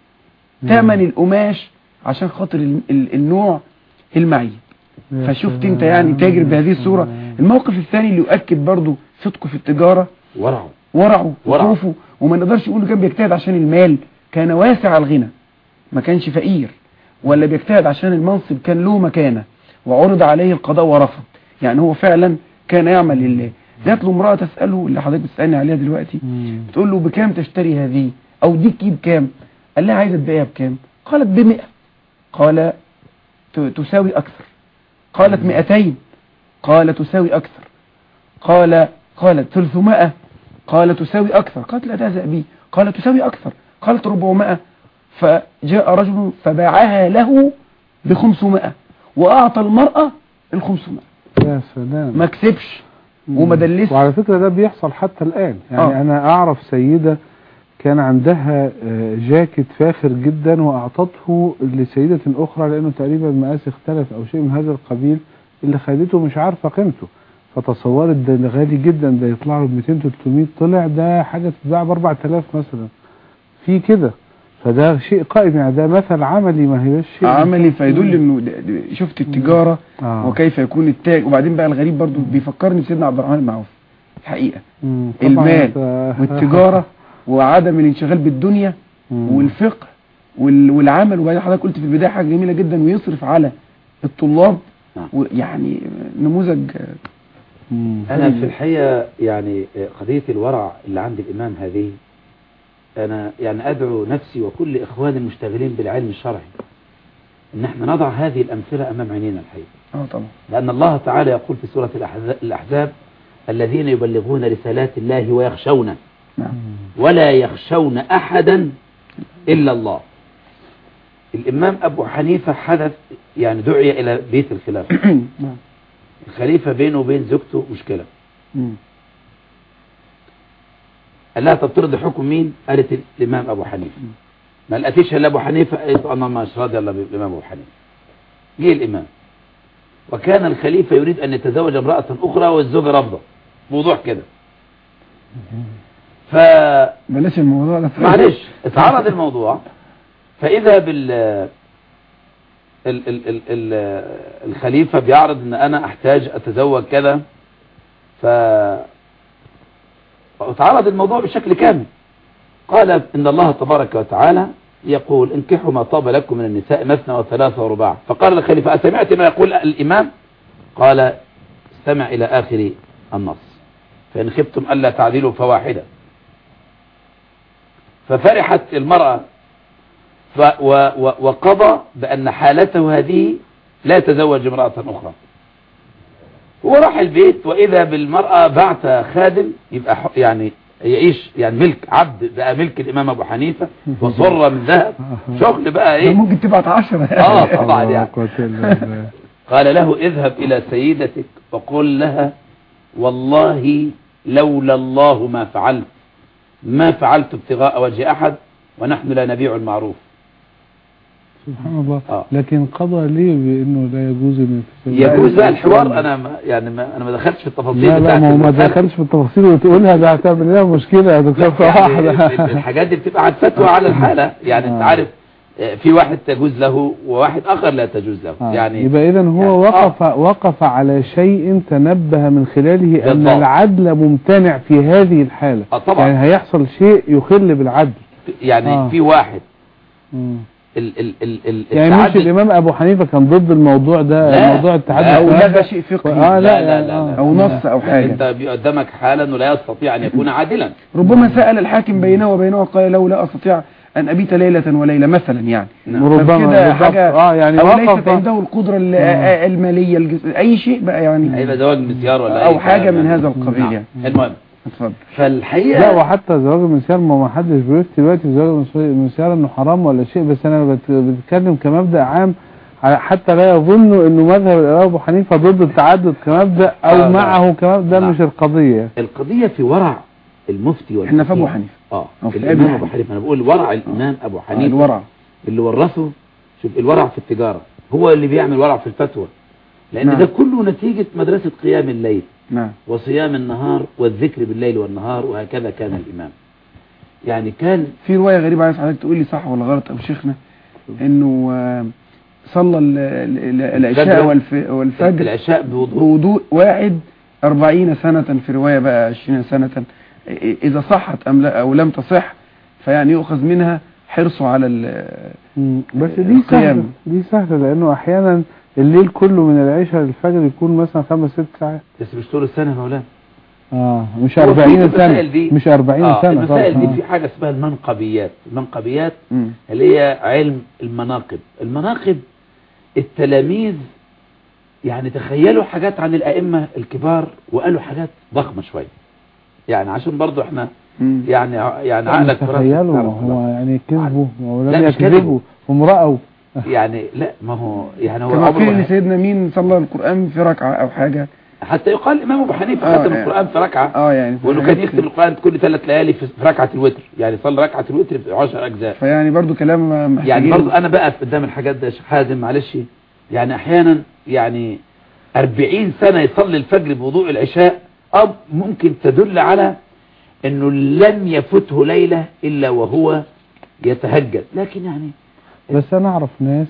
ثمن القماش عشان خاطر ال- ال- النوع المعيب يا فشفت انت سلام. يعني تاجر بهذه الصورة الموقف الثاني اللي يؤكد برضو صدقه في التجارة ورعوا ورعه ورعه. وخوفه وما نقدرش نقول كان بيجتهد عشان المال كان واسع الغنى ما كانش فقير ولا بيجتهد عشان المنصب كان له مكانة وعرض عليه القضاء ورفض يعني هو فعلا كان يعمل لله جات له امرأة تسأله اللي حضرتك بتسألني عليها دلوقتي مم. بتقول له بكام تشتري هذه او دي تجيب كام قال لها عايزة تبيعها بكام قالت بمئة قال ت- تساوي اكثر قالت مئتين قال تساوي اكثر قال قالت ثلثمائة قال تساوي اكثر قالت لا تهزأ بي قال تساوي اكثر قالت ربعمائة فجاء رجل فباعها له بخمسمائة واعطى المرأة الخمسمائة يا سلام ما كسبش وما دلسش وعلى فكرة ده بيحصل حتى الآن يعني آه. أنا أعرف سيدة كان عندها آه، جاكيت فاخر جدا وأعطته لسيدة أخرى لأنه تقريبا مقاس اختلف أو شيء من هذا القبيل اللي خدته مش عارفة قيمته فتصورت ده غالي جدا ده يطلع له ب 200 300 طلع ده حاجة تتباع ب 4000 مثلا في كده فده شيء قائم يعني ده مثل عملي ما هيش شيء عملي فيدل انه ده- ده- شفت التجارة آه. وكيف يكون التاج وبعدين بقى الغريب برضو بيفكرني بسيدنا عبد الرحمن بن عوف الحقيقة مم. طبعاً المال أنت- والتجارة وعدم الانشغال بالدنيا مم. والفقه وال- والعمل وبعدين حضرتك قلت في البداية حاجة جميلة جدا ويصرف على الطلاب نعم. ويعني نموذج مم. أنا في الحقيقة يعني قضية الورع اللي عند الإمام هذه أنا يعني أدعو نفسي وكل إخواني المشتغلين بالعلم الشرعي إن احنا نضع هذه الأمثلة أمام عينينا الحقيقة اه طبعا لأن الله تعالى يقول في سورة الأحز- الأحزاب الذين يبلغون رسالات الله ويخشونه نعم ولا يخشون أحدا إلا الله الإمام أبو حنيفة حدث يعني دعي إلى بيت الخلافة نعم الخليفة بينه وبين زوجته مشكلة مم. قال لها طب ترضي حكم مين قالت الإمام أبو حنيفة ما لقيتش إلا أبو حنيفة قالت أنا مش راضي إلا بالإمام أبو حنيفة جه الإمام وكان الخليفة يريد أن يتزوج امرأة أخرى والزوجة رافضة موضوع كده ف بلاش الموضوع ده معلش اتعرض الموضوع فإذا بال ال ال ال ال الخليفة بيعرض ان انا احتاج اتزوج كذا ف اتعرض الموضوع بشكل كامل قال ان الله تبارك وتعالى يقول انكحوا ما طاب لكم من النساء مثنى وثلاثة ورباع فقال الخليفة أسمعت ما يقول الإمام قال استمع إلى آخر النص فإن خفتم ألا تعدلوا فواحدة ففرحت المرأة ف و و وقضى بأن حالته هذه لا يتزوج امرأة أخرى هو راح البيت وإذا بالمرأة بعت خادم يبقى ح- يعني يعيش يعني ملك عبد بقى ملك الإمام أبو حنيفة وصر من ذهب شغل بقى ده إيه ممكن تبعت عشرة آه طبعا الله يعني قوة إلا بالله. قال له اذهب إلى سيدتك وقل لها والله لولا الله ما فعلت ما فعلت ابتغاء وجه أحد ونحن لا نبيع المعروف سبحان الله آه. لكن قضى ليه بانه لا يجوز ان يتزوج؟ يجوز بقى الحوار أنا ما يعني ما أنا ما دخلتش في التفاصيل لا لا بتاعت ما هو ما المسألة. دخلش في التفاصيل وتقولها ده هتعمل لها مشكله يا دكتور يعني ال- واحده الحاجات دي بتبقى عن فتوى على الحالة يعني انت آه. عارف آه، في واحد تجوز له وواحد آخر لا تجوز له آه. يعني يبقى اذا هو يعني- وقف وقف على شيء تنبه من خلاله ان بالضبط. العدل ممتنع في هذه الحاله آه طبعا. يعني هيحصل شيء يخل بالعدل يعني آه. في واحد مم. ال ال ال ال يعني مش التعدد- الامام ابو حنيفه كان ضد الموضوع ده لا. موضوع التعدد لا، او والكلام لغى ده؟ شيء فقهي آه لا, لا، لا، يعني لا، آه. لا. او نص او حاجة انت قدامك حالا ولا يستطيع ان يكون عادلا ربما سأل الحاكم بينه وبينه قال له لا أستطيع أن أبيت ليلة وليلة مثلا يعني نعم. ربما فكده بالضبط. حاجة اه يعني أو وقف ليست عنده القدرة ال- آه. المالية الجس... أي شيء بقى يعني هيبقى زواج مسيار ولا أو أي حاجة كلام من يعني. هذا القبيل نعم. يعني المهم اتفضل فالحقيقة لا وحتى زواج المسيار ما ما حدش بيفتي دلوقتي زواج المسيار انه حرام ولا شيء بس انا بت- بتكلم كمبدا عام على- حتى لا يظنوا انه مذهب الامام ابو حنيفه ضد التعدد كمبدا او آه، لا. معه كمبدا نعم. مش القضيه القضية في ورع المفتي والفقيه احنا في ابو حنيفه اه أو في الامام أبي ابو حنيفة. حنيفه انا بقول ورع الامام ابو آه، حنيفه الورع اللي ورثه شوف الورع في التجاره هو اللي بيعمل ورع في الفتوى لان نعم. ده كله نتيجه مدرسه قيام الليل نعم وصيام النهار والذكر بالليل والنهار وهكذا كان الامام يعني كان في روايه غريبه عايز حضرتك تقول لي صح ولا غلط او شيخنا انه آه، صلى ال- ال- ال- العشاء الفجر. والف- والفجر العشاء بوضوء بوضوء واحد أربعين سنة في رواية بقى عشرين سنة إ- إذا صحت أم لا أو لم تصح فيعني يؤخذ منها حرصه على ال- مم. بس دي القيام. سهلة دي سهلة لأنه أحيانا الليل كله من العشاء للفجر يكون مثلا خمس ست ساعات بس مش طول السنه يا مولانا اه مش هو في 40 المسائل سنة دي- مش 40 آه سنة المسائل طبعا. دي في حاجه اسمها المنقبيات المنقبيات مم. اللي هي علم المناقب المناقب التلاميذ يعني تخيلوا حاجات عن الأئمة الكبار وقالوا حاجات ضخمة شوية يعني عشان برضو احنا مم. يعني يعني آه. عقلك في راسك تخيلوا تعرف هو يعني كذبوا ولم لا، مش يكذبوا هم رأوا يعني لا ما هو يعني هو كما قيل عمره لسيدنا مين صلى القرآن في ركعة أو حاجة حتى يقال الإمام أبو حنيفة آه، ختم يعني. القرآن في ركعة اه يعني في وانه كان حاجات- يختم القرآن كل ثلاث ليالي في في ركعة الوتر يعني صلى ركعة الوتر في 10 أجزاء فيعني برضو كلام محتاجين يعني برضو انا بقى قدام الحاجات ده يا شيخ حازم معلش يعني احيانا يعني 40 سنة يصلي الفجر بوضوء العشاء أو ممكن تدل على انه لم يفته ليلة الا وهو يتهجد لكن يعني بس أنا أعرف ناس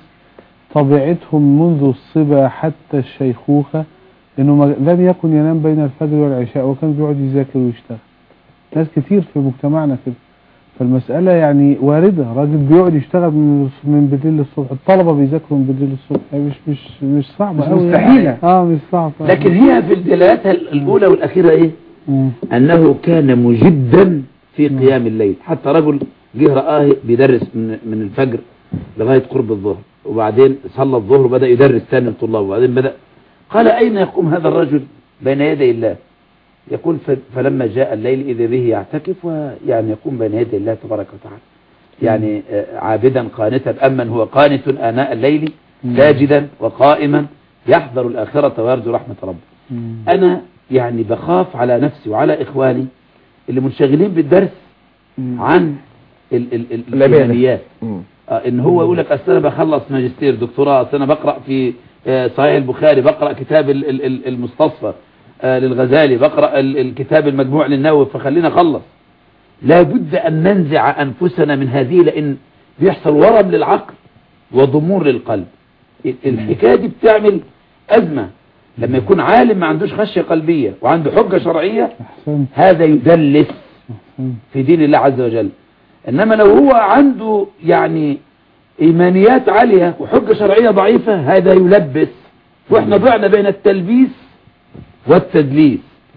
طبيعتهم منذ الصبا حتى الشيخوخة إنه ما- لم يكن ينام بين الفجر والعشاء وكان بيقعد يذاكر ويشتغل ناس كتير في مجتمعنا كده فالمسألة يعني واردة راجل بيقعد يشتغل من من بالليل للصبح الطلبة بيذاكروا من بالليل للصبح يعني مش مش مش صعبة مش أوي مستحيلة. يعني. اه مش صعبة لكن هي في دلالاتها الاولى والاخيرة ايه مم. انه كان مجدا في قيام الليل حتى رجل جه رآه بيدرس من, من الفجر لغاية قرب الظهر وبعدين صلى الظهر وبدأ يدرس ثاني للطلاب وبعدين بدأ قال أين يقوم هذا الرجل بين يدي الله يقول ف- فلما جاء الليل إذا به يعتكف ويعني يقوم بين يدي الله تبارك وتعالى يعني آه، عابدا قانتا أمن هو قانت آناء الليل ساجدا وقائما يحذر الآخرة ويرجو رحمة ربه مم. انا يعني بخاف على نفسي وعلى اخواني اللي منشغلين بالدرس مم. عن ال ال ال العبادة. الايمانيات آه ان هو يقول لك اصل انا بخلص ماجستير دكتوراه اصل انا بقرا في آه، صحيح البخاري بقرا كتاب ال ال ال المستصفى آه، للغزالي بقرا ال الكتاب المجموع للنووي فخلينا اخلص لابد ان ننزع انفسنا من هذه لان بيحصل ورم للعقل وضمور للقلب ال- الحكايه دي بتعمل ازمه لما يكون عالم ما عندوش خشيه قلبيه وعنده حجه شرعيه أحسنت هذا يدلس أحسنت في دين الله عز وجل انما لو هو عنده يعني ايمانيات عالية وحجة شرعية ضعيفة هذا يلبس واحنا ضعنا بين التلبيس والتدليس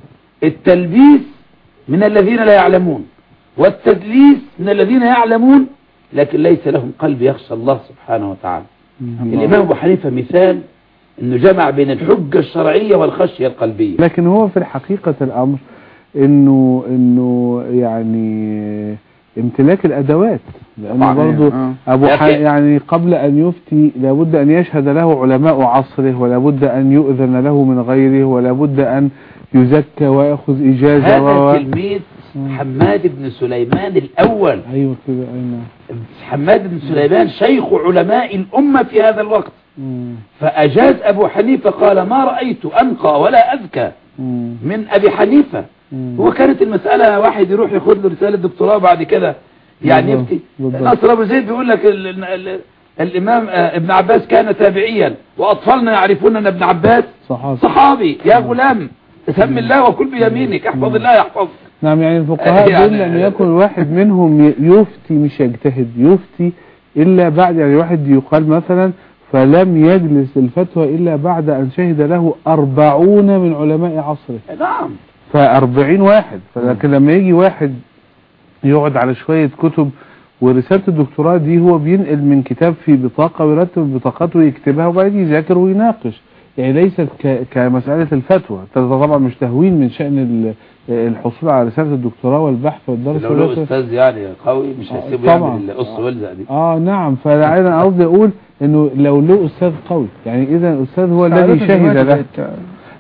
التلبيس من الذين لا يعلمون والتدليس من الذين يعلمون لكن ليس لهم قلب يخشى الله سبحانه وتعالى الامام ابو حنيفة مثال انه جمع بين الحجة الشرعية والخشية القلبية لكن هو في الحقيقة الأمر إنه إنه يعني امتلاك الأدوات لأنه طبعاً. برضو آه. أبو ح... لكن- يعني قبل أن يفتي لابد أن يشهد له علماء عصره ولابد أن يؤذن له من غيره ولابد أن يزكى ويأخذ إجازة هذا و... تلميذ حماد بن سليمان الأول أيوة كده أين حماد بن سليمان شيخ علماء الأمة في هذا الوقت مم. فأجاز أبو حنيفة قال ما رأيت أنقى ولا أذكى مم. من أبي حنيفة مم. هو كانت المسألة واحد يروح ياخد له رسالة دكتوراه بعد كده يعني بالضبط. يفتي بالضبط. نصر أبو زيد بيقول لك ال ال ال الإمام آه، ابن عباس كان تابعيا وأطفالنا يعرفون أن ابن عباس صحابي صحابي يا غلام سم الله وكل بيمينك احفظ الله يحفظك نعم يعني الفقهاء يعني- دول لم يكن واحد منهم ي- يفتي مش يجتهد يفتي إلا بعد يعني واحد يقال مثلا فلم يجلس الفتوى إلا بعد أن شهد له أربعون من علماء عصره نعم فأربعين واحد فلكن لما يجي واحد يقعد على شوية كتب ورسالة الدكتوراه دي هو بينقل من كتاب في بطاقة ويرتب البطاقات ويكتبها وبعدين يذاكر ويناقش يعني ليست ك- كمسألة الفتوى ده طبعا مش تهوين من شأن ال- الحصول على رسالة الدكتوراه والبحث والدرس لو له والرسالة. استاذ يعني قوي مش هيسيبه طبعاً. يعمل القص والزق دي اه نعم فانا قصدي اقول انه لو له استاذ قوي يعني اذا الاستاذ هو الذي سعادتك شهد دلوقتي له بقت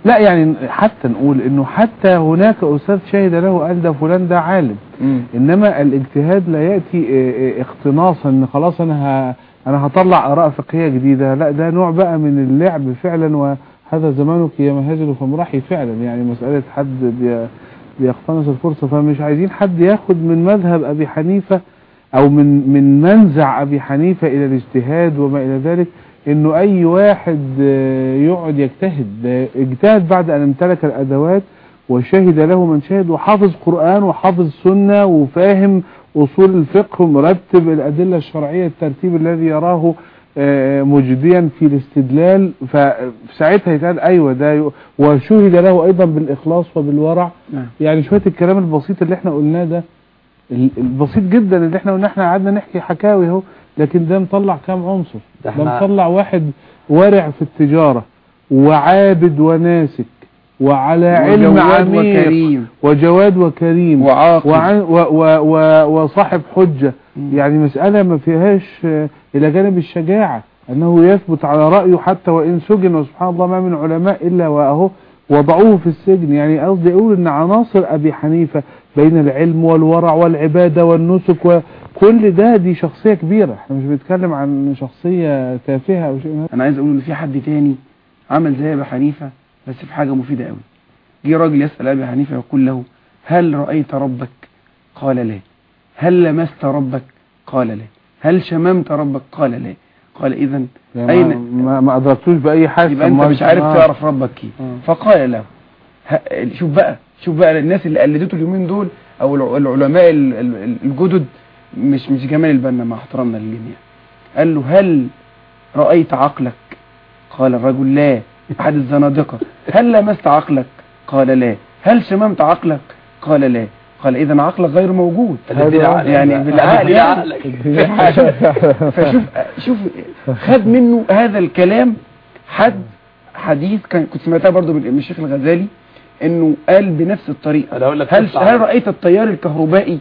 لا يعني حتى نقول انه حتى هناك استاذ شهد له قال ده فلان ده عالم مم. انما الاجتهاد لا ياتي اه، اه، اختناصا ان خلاص انا ه... انا هطلع اراء فقهيه جديده لا ده نوع بقى من اللعب فعلا وهذا زمانك يا مهاجر فمرحي فعلا يعني مساله حد بي... بيقتنص الفرصه فمش عايزين حد ياخد من مذهب ابي حنيفه او من من منزع ابي حنيفه الى الاجتهاد وما الى ذلك انه اي واحد اه، يقعد يجتهد ده اجتهد بعد ان امتلك الادوات وشهد له من شهد وحافظ قرآن وحافظ سنة وفاهم أصول الفقه ومرتب الأدلة الشرعية الترتيب الذي يراه آه، مجديا في الاستدلال فساعتها يتقال أيوة ده ي- وشهد له أيضا بالإخلاص وبالورع نعم. يعني شوية الكلام البسيط اللي احنا قلناه ده ال- البسيط جدا اللي احنا قلنا احنا قعدنا نحكي حكاوي اهو لكن ده مطلع كام عنصر ده ده احنا- مطلع واحد ورع في التجارة وعابد وناسك وعلى علم وجواد عميق وكريم وجواد وكريم وعاقل وعن و و و وصاحب حجة مم. يعني مسألة ما فيهاش آه، إلى جانب الشجاعة أنه يثبت على رأيه حتى وإن سجن وسبحان الله ما من علماء إلا وأهو وضعوه في السجن يعني قصدي أقول أن عناصر أبي حنيفة بين العلم والورع والعبادة والنسك وكل ده دي شخصية كبيرة احنا مش بنتكلم عن شخصية تافهة أو شيء من هذا. انا عايز اقول ان في حد تاني عمل زي ابي حنيفه بس في حاجه مفيده قوي جه راجل يسال ابي حنيفه يقول له هل رايت ربك قال لا هل لمست ربك قال لا هل شممت ربك قال لا قال اذا يعني أين- ما, ما, ما أدركتوش بأي حاجة يبقى انت مش عارف تعرف ربك كيف آه. فقال له ه- شوف بقى شوف بقى الناس اللي قلدته اليومين دول او الع- العلماء ال- ال- الجدد مش مش جمال البنا مع احترامنا للجميع قال له هل رأيت عقلك قال الرجل لا احد الزنادقة هل لمست عقلك قال لا هل شممت عقلك قال لا قال اذا عقلك غير موجود يعني بالعقل يعني فشوف شوف خد منه هذا الكلام حد حديث كان كنت سمعتها برضو من من الشيخ الغزالي انه قال بنفس الطريقه انا اقول لك هل قصة هل عن- رايت التيار الكهربائي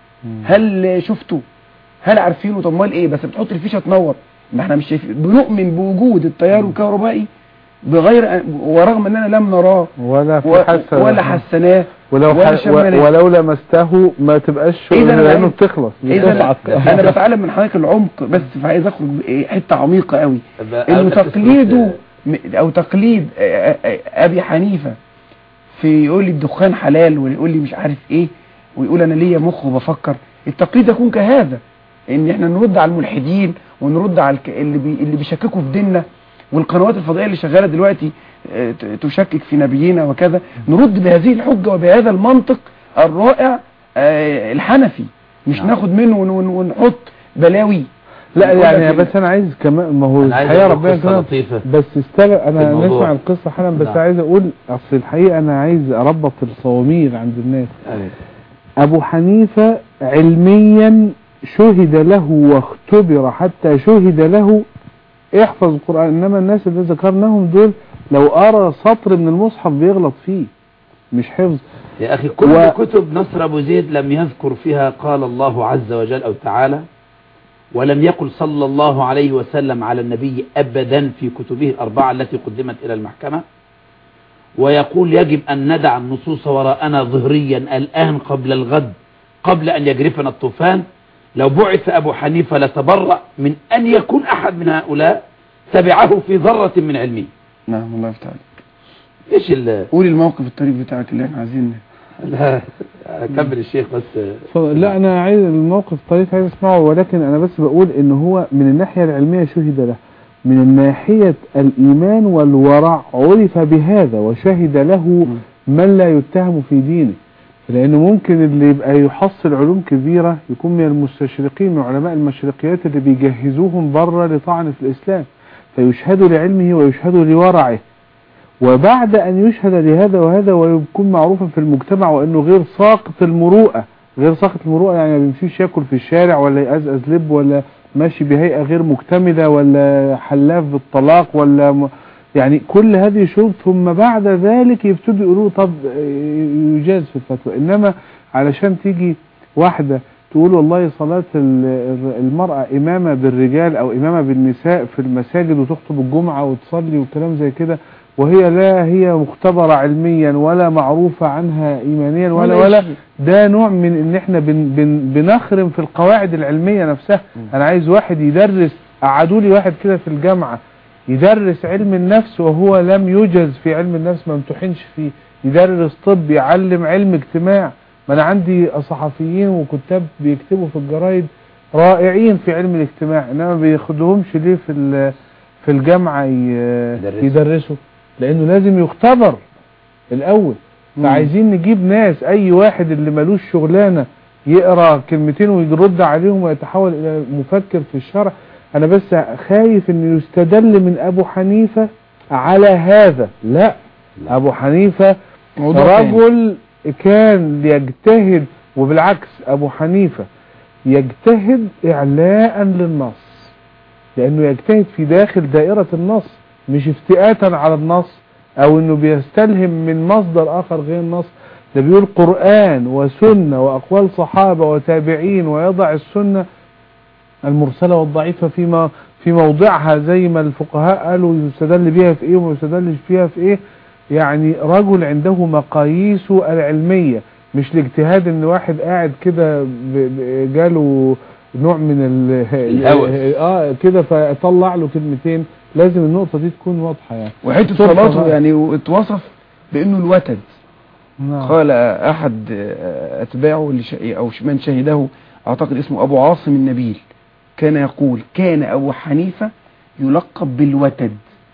هل شفته هل عارفينه طب امال ايه بس بتحط الفيشه تنور ما احنا مش شايفين بنؤمن بوجود التيار الكهربائي بغير أن- ورغم اننا لم نراه ولا في و- حاسة ولا حسناه ولو ولا ح... شمالية. و... ولو لمسته ما تبقاش إذا شغل أنا- لانه بتخلص اذا بتصعد. انا بتعلم من حضرتك العمق بس فعايز اخرج بإيه؟ حته عميقه قوي بقى- انه أقول لك تقليده قصة- م- او تقليد آه، آه، ابي حنيفه في يقول لي الدخان حلال ويقول لي مش عارف ايه ويقول انا ليا مخ وبفكر التقليد يكون كهذا ان احنا نرد على الملحدين ونرد على الك- اللي بي اللي بيشككوا في ديننا والقنوات الفضائيه اللي شغاله دلوقتي آه، ت- تشكك في نبينا وكذا نرد بهذه الحجه وبهذا المنطق الرائع آه، الحنفي مش نعم. ناخد منه ون- ون- ونحط بلاوي لا نقول يعني لك بس انا عايز كمان ما هو أنا عايز الحقيقه أقول ربنا قصة كمان لطيفة بس استغل في انا الموضوع. نسمع القصه حالا بس نعم. عايز اقول اصل الحقيقه انا عايز اربط الصواميل عند الناس أيوة. ابو حنيفه علميا شهد له واختبر حتى شهد له احفظ القران انما الناس اللي ذكرناهم دول لو قرا سطر من المصحف بيغلط فيه مش حفظ يا أخي كل و- كتب نصر أبو زيد لم يذكر فيها قال الله عز وجل أو تعالى ولم يقل صلى الله عليه وسلم على النبي أبدا في كتبه الأربعة التي قدمت إلى المحكمة ويقول يجب أن ندع النصوص وراءنا ظهريا الآن قبل الغد قبل أن يجرفنا الطوفان لو بعث أبو حنيفة لتبرأ من أن يكون أحد من هؤلاء تبعه في ذرة من علمه نعم الله يفتح عليك إيش ال قول الموقف الطريف بتاعك اللي احنا عايزين لا كمل الشيخ بس ف- لا انا عايز الموقف الطريف عايز اسمعه ولكن انا بس بقول ان هو من الناحية العلمية شهد له من الناحية الايمان والورع عرف بهذا وشهد له من لا يتهم في دينه لانه ممكن اللي يبقى يحصل علوم كبيرة يكون من المستشرقين من علماء المشرقيات اللي بيجهزوهم بره لطعن في الاسلام فيشهدوا لعلمه ويشهدوا لورعه وبعد أن يشهد لهذا وهذا ويكون معروفا في المجتمع وأنه غير ساقط المروءة غير ساقط المروءة يعني ما بيمشيش ياكل في الشارع ولا يقزقز لب ولا ماشي بهيئة غير مكتملة ولا حلاف بالطلاق ولا م... يعني كل هذه شروط ثم بعد ذلك يبتدوا يقولوا طب يجاز في الفتوى إنما علشان تيجي واحدة تقول والله صلاة ال- المرأة إمامة بالرجال أو إمامة بالنساء في المساجد وتخطب الجمعة وتصلي وكلام زي كده وهي لا هي مختبرة علميا ولا معروفة عنها ايمانيا ولا ولا ولا شيء. ده نوع من ان احنا بن بن بنخرم في القواعد العلمية نفسها انا عايز واحد يدرس قعدوا لي واحد كده في الجامعة يدرس علم النفس وهو لم يجز في علم النفس ما امتحنش فيه يدرس طب يعلم علم اجتماع ما انا عندي صحفيين وكتاب بيكتبوا في الجرايد رائعين في علم الاجتماع انما ما بياخدهمش ليه في ال- في الجامعة ي- يدرسوا. يدرسوا لانه لازم يختبر الاول فعايزين نجيب ناس اي واحد اللي ملوش شغلانه يقرا كلمتين ويرد عليهم ويتحول الى مفكر في الشرع انا بس خايف ان يستدل من ابو حنيفه على هذا لا ابو حنيفه موضوع تاني. رجل كان يجتهد وبالعكس ابو حنيفه يجتهد اعلاء للنص لانه يجتهد في داخل دائره النص مش افتئاتا على النص او انه بيستلهم من مصدر اخر غير النص ده بيقول قرآن وسنة واقوال صحابة وتابعين ويضع السنة المرسلة والضعيفة فيما في موضعها زي ما الفقهاء قالوا يستدل بيها في ايه وما يستدلش فيها في ايه يعني رجل عنده مقاييسه العلمية مش الاجتهاد ان واحد قاعد كده ب- ب- جاله نوع من ال الهوس. اه كده فطلع له كلمتين لازم النقطة دي تكون واضحة يعني وحته صدفة صلاته بقى. يعني اتوصف بانه الوتد نعم. قال احد اتباعه اللي شا- او من شهده اعتقد اسمه ابو عاصم النبيل كان يقول كان ابو حنيفه يلقب بالوتد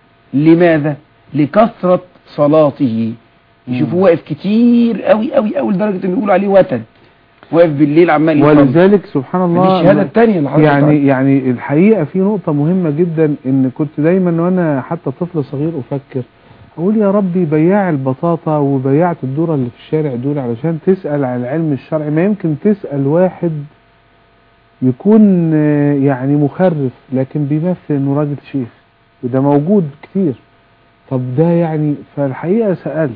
لماذا لكثره صلاته يشوفوا واقف كتير قوي قوي قوي لدرجه انه يقولوا عليه وتد واقف بالليل عمال يصلي ولذلك سبحان دي الله الشهاده الثانيه اللي حضرتك يعني يعني الحقيقة في نقطة مهمة جدا ان كنت دايما وانا حتى طفل صغير افكر اقول يا ربي بياع البطاطا وبياعة الذرة اللي في الشارع دول علشان تسأل عن العلم الشرعي ما يمكن تسأل واحد يكون آه، يعني مخرف لكن بيمثل انه راجل شيخ وده موجود كتير طب ده يعني فالحقيقة سألت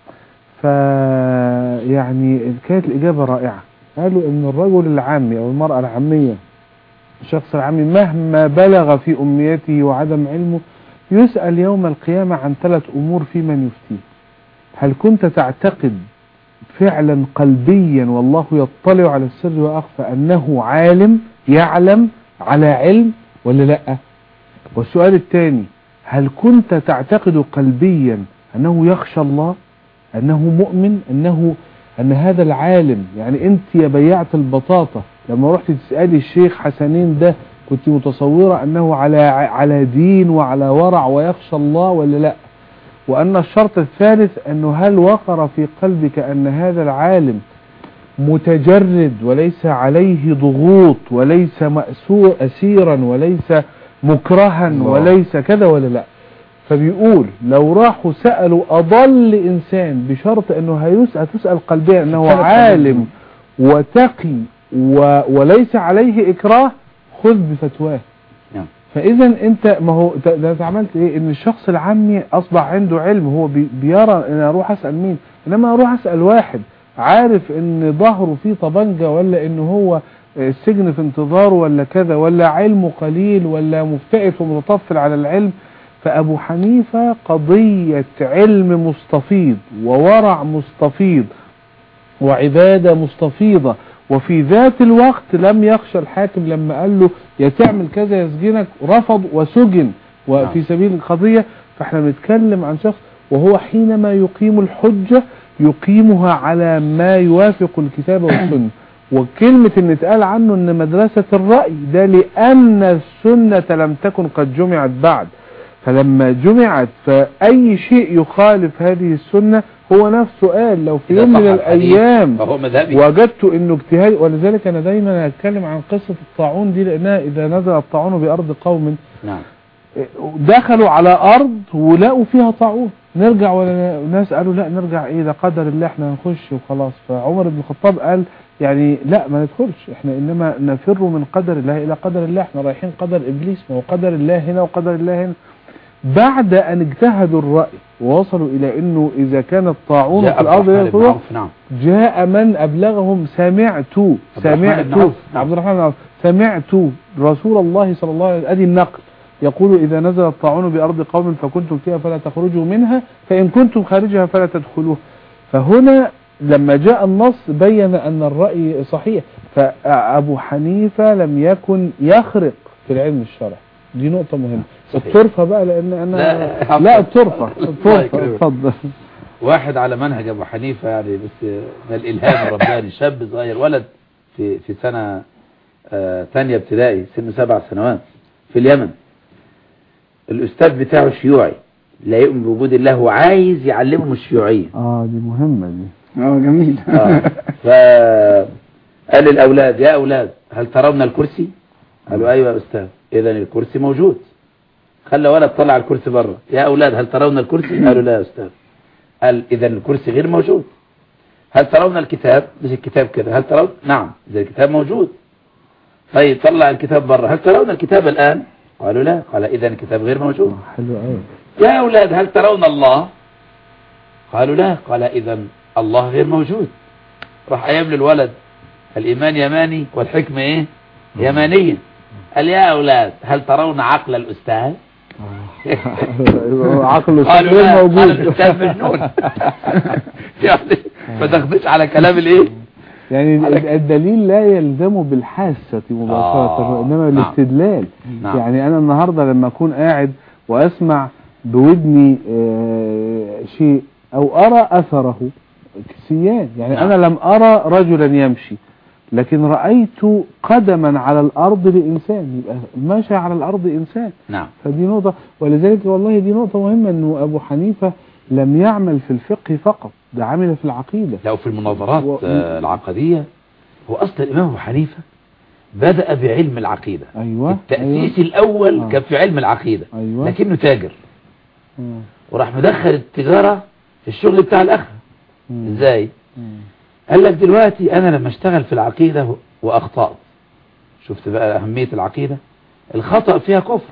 فيعني كانت الإجابة رائعة قالوا ان الرجل العامي او المرأة العامية الشخص العامي مهما بلغ في أمنيته وعدم علمه يسأل يوم القيامة عن ثلاث أمور في من يفتيه هل كنت تعتقد فعلا قلبيا والله يطلع على السر وأخفى أنه عالم يعلم على علم ولا لا والسؤال الثاني هل كنت تعتقد قلبيا أنه يخشى الله أنه مؤمن أنه أن هذا العالم يعني أنت يا بياعة البطاطا لما رحت تسألي الشيخ حسنين ده كنت متصورة أنه على على دين وعلى ورع ويخشى الله ولا لا وأن الشرط الثالث أنه هل وقر في قلبك أن هذا العالم متجرد وليس عليه ضغوط وليس مأسور أسيرا وليس مكرها الله. وليس كذا ولا لا فبيقول لو راحوا سألوا أضل إنسان بشرط أنه هيسأل تسأل قلبيا أنه ثلاث عالم وتقي و وليس عليه إكراه خذ بفتواه نعم. فإذا أنت ما هو ت- ده أنت عملت إيه إن الشخص العامي أصبح عنده علم هو بي بيرى إن أروح أسأل مين إنما أروح أسأل واحد عارف إن ظهره فيه طبنجة ولا إن هو السجن في انتظاره ولا كذا ولا علمه قليل ولا مفتئت ومتطفل على العلم فأبو حنيفة قضية علم مستفيض وورع مستفيض وعبادة مستفيضة وفي ذات الوقت لم يخشى الحاكم لما قال له يا تعمل كذا يسجنك رفض وسجن وفي نعم. سبيل القضية فاحنا بنتكلم عن شخص وهو حينما يقيم الحجة يقيمها على ما يوافق الكتاب والسنة وكلمة ان اتقال عنه ان مدرسة الرأي ده لأن السنة لم تكن قد جمعت بعد فلما جمعت فأي شيء يخالف هذه السنة هو نفسه قال لو في إذا يوم صح من الحديث الأيام فهو مذهبي وجدت انه اجتهاد ولذلك انا دايما اتكلم عن قصة الطاعون دي لانها اذا نزل الطاعون بارض قوم نعم دخلوا على ارض ولقوا فيها طاعون نرجع ولا ناس قالوا لا نرجع ايه ده قدر الله احنا هنخش وخلاص فعمر بن الخطاب قال يعني لا ما ندخلش احنا انما نفر من قدر الله الى قدر الله احنا رايحين قدر ابليس ما هو قدر الله هنا وقدر الله هنا بعد ان اجتهدوا الرأي ووصلوا الى انه اذا كان الطاعون جاء في عبد الارض الرحمن لا بن يخرج عوف نعم جاء من أبلغهم سمعت الرحمن سمعت بن عوف. نعم. عبد الرحمن بن عوف سمعت رسول الله صلى الله عليه وسلم أدي النقل يقول إذا نزل الطاعون بأرض قوم فكنتم فيها فلا تخرجوا منها فإن كنتم خارجها فلا تدخلوها فهنا لما جاء النص بين أن الرأي صحيح فأبو حنيفة لم يكن يخرق في العلم الشرعي دي نقطة مهمة صحيح. الطرفة بقى لأن أنا لا، لا الطرفة الله الطرفة يكرمك. اتفضل واحد على منهج ابو حنيفه يعني بس من الالهام الرباني شاب صغير ولد في في سنه آه، ثانيه ابتدائي سنه سبع سنوات في اليمن الاستاذ بتاعه شيوعي لا يؤمن بوجود الله وعايز يعلمهم الشيوعيه اه دي مهمة دي اه جميل آه. فقال للاولاد يا اولاد هل ترون الكرسي قالوا ايوه يا استاذ اذا الكرسي موجود خلى ولد طلع الكرسي بره يا اولاد هل ترون الكرسي قالوا لا يا استاذ قال اذا الكرسي غير موجود هل ترون الكتاب مش الكتاب كده هل ترون نعم اذا الكتاب موجود طيب طلع الكتاب بره هل ترون الكتاب الان قالوا لا قال اذا الكتاب غير موجود آه، حلو قوي يا أولاد هل ترون الله قالوا لا قال إذا الله غير موجود راح قايم الولد الإيمان يماني والحكمة إيه يمانية قال يا أولاد هل ترون عقل الأستاذ عقله قالوا غير لا قال موجود الأستاذ مجنون يعني ما تاخدش على كلام الإيه يعني عليك. الدليل لا يلزم بالحاسة مباشرة آه، إنما نعم. الاستدلال نعم. يعني أنا النهاردة لما أكون قاعد وأسمع بودني آه، شيء أو أرى أثره سيان يعني نعم. أنا لم أرى رجلا يمشي لكن رأيت قدما على الأرض لإنسان يبقى ماشي على الأرض إنسان نعم فدي نقطة ولذلك والله دي نقطة مهمة أنه أبو حنيفة لم يعمل في الفقه فقط ده عمل في العقيدة لو في المناظرات و- آه، العقدية هو أصل الإمام أبو حنيفة بدأ بعلم العقيدة أيوة التأسيس الأول آه. كان في علم العقيدة أيوة لكنه تاجر مم. وراح مدخل التجارة في الشغل بتاع الآخرة مم. ازاي مم. قال لك دلوقتي انا لما اشتغل في العقيدة واخطأت شفت بقى اهمية العقيدة الخطأ فيها كفر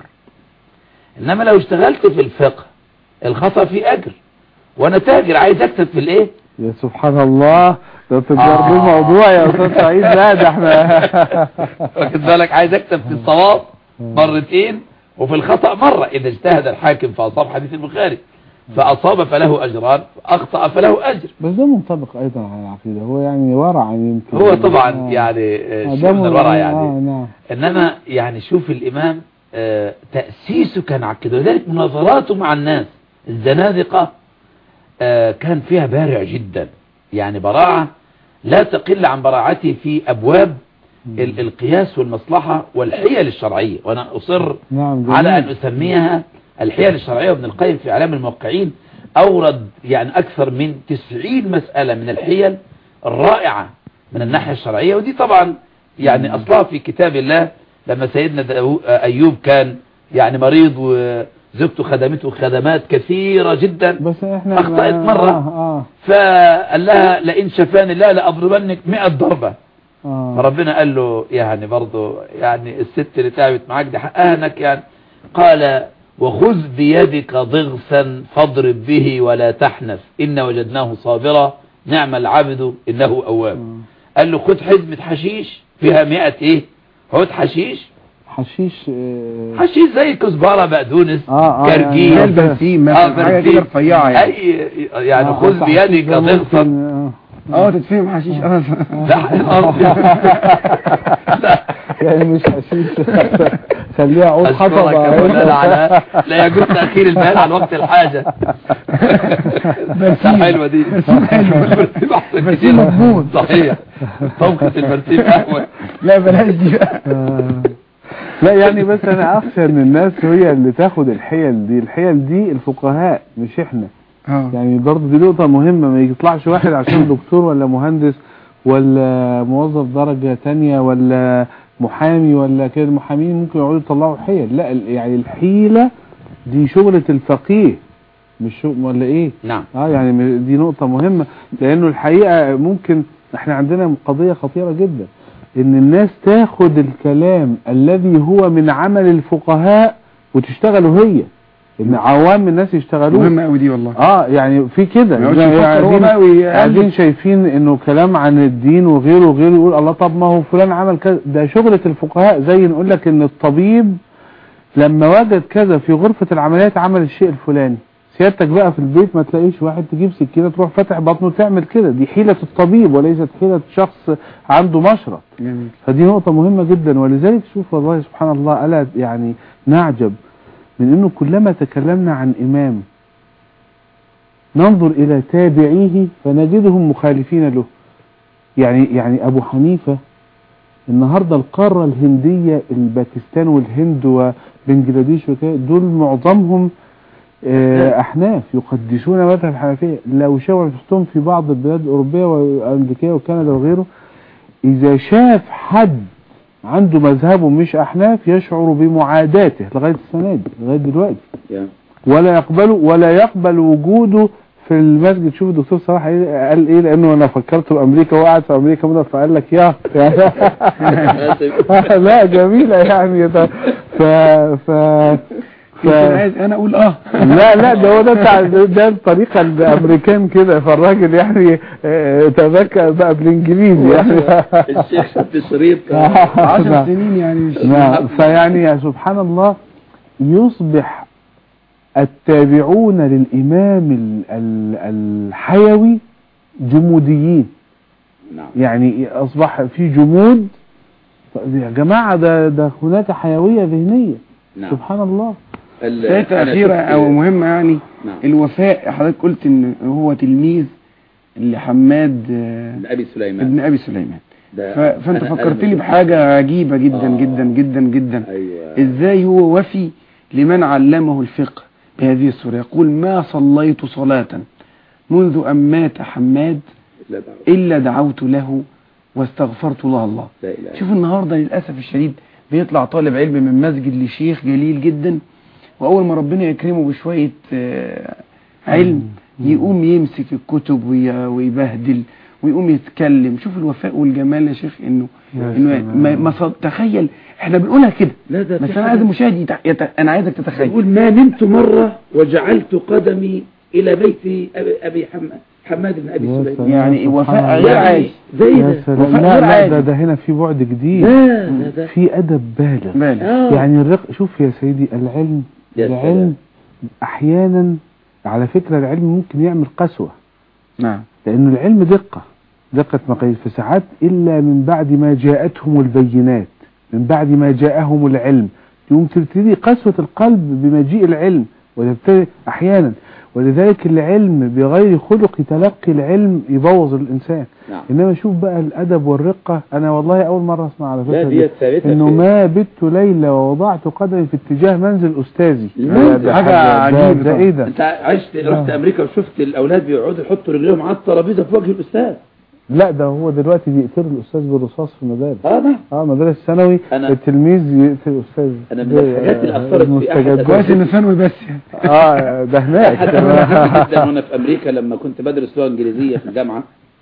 انما لو اشتغلت في الفقه الخطأ فيه اجر وانا تاجر عايز اكتب في الايه يا سبحان الله ده تجار آه. دي موضوع يا استاذ سعيد لا ده احنا واخد بالك عايز اكتب في الصواب مرتين وفي الخطأ مرة اذا اجتهد الحاكم فاصاب حديث البخاري فاصاب فله اجران اخطأ فله اجر بس ده منطبق ايضا على العقيده هو يعني ورع يمكن هو طبعا آه. يعني آه، آه، ده شيء من م- الورع آه، يعني نعم انما يعني شوف الامام آه، تأسيسه كان عقيدة ولذلك مناظراته مع الناس الزنادقة آه، كان فيها بارع جدا يعني براعة لا تقل عن براعته في ابواب ال- القياس والمصلحة والحيل الشرعية وانا اصر نعم جميل. على ان اسميها الحيل الشرعية وابن القيم في اعلام الموقعين اورد يعني اكثر من تسعين مسألة من الحيل الرائعة من الناحية الشرعية ودي طبعا يعني اصلها في كتاب الله لما سيدنا داو- ايوب كان يعني مريض وزوجته خدمته خدمات كثيرة جدا بس احنا أخطأت مرة. اه اه, فقال لها لئن شفاني الله لأضربنك مئة ضربة آه. فربنا قال له يعني برضه يعني الست اللي تعبت معاك دي حقها انك يعني قال وخذ بيدك ضغثا فاضرب به ولا تحنث إن وجدناه صابرا نعم العبد إنه أواب آه. قال له خد حزمة حشيش فيها مئة ايه عود حشيش حشيش آه. حشيش زي كزبرة بقدونس آه، آه، كرجين يعني البنسيم آه، مثلا حاجه برسيم. كده رفيعه يعني اي يعني آه، خذ حشيش بيدك ده ضغطا ممكن، آه. اه تتفهم حشيش اه لا الأرض لا يعني مش حشيش خليها عود أشكرك حطب يا مولانا على لا يجوز تأخير المال عن وقت الحاجة برسيم. حلوة دي برسيم حلو. البرسيم أحسن برسيم كتير. مضمون. صحيح طبقة البرسيم أهون لا بلاش دي بقى آه. لا يعني بس انا اخشى ان الناس هي اللي تاخد الحيل دي الحيل دي الفقهاء مش احنا اه يعني برضه دي نقطة مهمة ما يطلعش واحد عشان دكتور ولا مهندس ولا موظف درجة تانية ولا محامي ولا كده المحامين ممكن يقعدوا يطلعوا حيل لا ال- يعني الحيلة دي شغلة الفقيه مش شغل ولا ايه نعم اه يعني م- دي نقطة مهمة لانه الحقيقة ممكن احنا عندنا قضية خطيرة جدا ان الناس تاخد الكلام الذي هو من عمل الفقهاء وتشتغله هي ان عوام الناس يشتغلوه مهمه قوي دي والله اه يعني في كده ما يقعدش يعني يفكر هو قاعدين بقى ويقلد. قاعدين شايفين انه كلام عن الدين وغيره وغيره يقول الله طب ما هو فلان عمل كذا ده شغلة الفقهاء زي نقول لك ان الطبيب لما وجد كذا في غرفة العمليات عمل الشيء الفلاني سيادتك بقى في البيت ما تلاقيش واحد تجيب سكينة تروح فاتح بطنه تعمل كده دي حيلة الطبيب وليست حيلة شخص عنده مشرط جميل فدي نقطة مهمة جدا ولذلك شوف والله سبحان الله ألا يعني نعجب من أنه كلما تكلمنا عن إمام ننظر إلى تابعيه فنجدهم مخالفين له يعني يعني أبو حنيفة النهاردة القارة الهندية الباكستان والهند وبنجلاديش وكده دول معظمهم آه، أحناف يقدسون مذهب الحنفية لو شاور شفتهم في بعض البلاد الأوروبية والأمريكية وكندا وغيره إذا شاف حد عنده مذهبه مش أحناف يشعر بمعاداته لغاية السنة دي لغاية دلوقتي يا. ولا يقبل ولا يقبل وجوده في المسجد شوف الدكتور صلاح إيه- قال ايه لانه انا فكرت بامريكا وقعد في امريكا مده فقال لك يا لا جميله يعني ف ف ف يمكن عايز انا اقول اه لا لا ده هو ده بتاع ده الطريقه الامريكان كده فالراجل يعني آه، تذكر بقى بالانجليزي يعني الشيخ في الشريط 10 نعم. سنين يعني مش نعم فيعني يا سبحان الله يصبح التابعون للإمام ال- ال- الحيوي جموديين نعم يعني أصبح في جمود يا جماعة ده, ده هناك حيوية ذهنية نعم سبحان الله ال- حته أنا اخيره شفت- او مهمه يعني نعم الوفاء حضرتك قلت ان هو تلميذ لحماد آه، ابن ابي سليمان ابن ابي سليمان ده ف- فانت أنا- فكرتني أنا- بحاجه عجيبه جدا آه. جدا جدا جدا ايوه ازاي هو وفي لمن علمه الفقه بهذه السورة يقول ما صليت صلاة منذ أن مات حماد لا دعوة. إلا دعوت له واستغفرت الله الله لا اله شوف النهاردة للأسف الشديد بيطلع طالب علم من مسجد لشيخ جليل جدا وأول ما ربنا يكرمه بشوية آه، علم يقوم يمسك الكتب وي- ويبهدل ويقوم يتكلم شوف الوفاء والجمال يا شيخ انه يا انه سلام. ما ما صد- تخيل احنا بنقولها كده لا ده بس في انا عايز حاجة- المشاهد يتع... يت... انا عايزك تتخيل يقول ما نمت مرة وجعلت قدمي إلى بيت أبي, أبي حماد حماد بن أبي يا سليمان سلام. يعني سبحان وفاء الله. غير يعني عادي زي يا ده سلام وفاء لا غير لا عادي. ده, ده هنا في بعد جديد لا ده ده في أدب بالغ بالغ آه. يعني الرق شوف يا سيدي العلم يا العلم احيانا على فكرة العلم ممكن يعمل قسوة نعم لأن العلم دقة دقة مقاييس فساعات إلا من بعد ما جاءتهم البينات من بعد ما جاءهم العلم يوم تبتدي قسوة القلب بمجيء العلم وتبتدي أحيانا ولذلك العلم بغير خلق تلقي العلم يبوظ الإنسان نعم إنما شوف بقى الأدب والرقة أنا والله أول مرة أسمع على لا فكرة دي دي. ثابتة إنه في- ما بت ليلة ووضعت قدمي في اتجاه منزل أستاذي المنزل. ده حاجة ده- عجيبة ده طبعا. إيه ده انت عشت رحت آه. امريكا وشفت الاولاد بيقعدوا يحطوا رجليهم على الترابيزه في وجه الاستاذ لا ده هو دلوقتي بيقتلوا الأستاذ بالرصاص في المدارس اه نعم اه مدارس ثانوي أنا- التلميذ يقتل الاستاذ أنا من ده- الحاجات اللي أثرت في أحد المستجدات. كويس ان ثانوي بس يعني اه ده هناك حتى أنا بحب جدا وانا في امريكا لما كنت بدرس لغه انجليزيه في الجامعه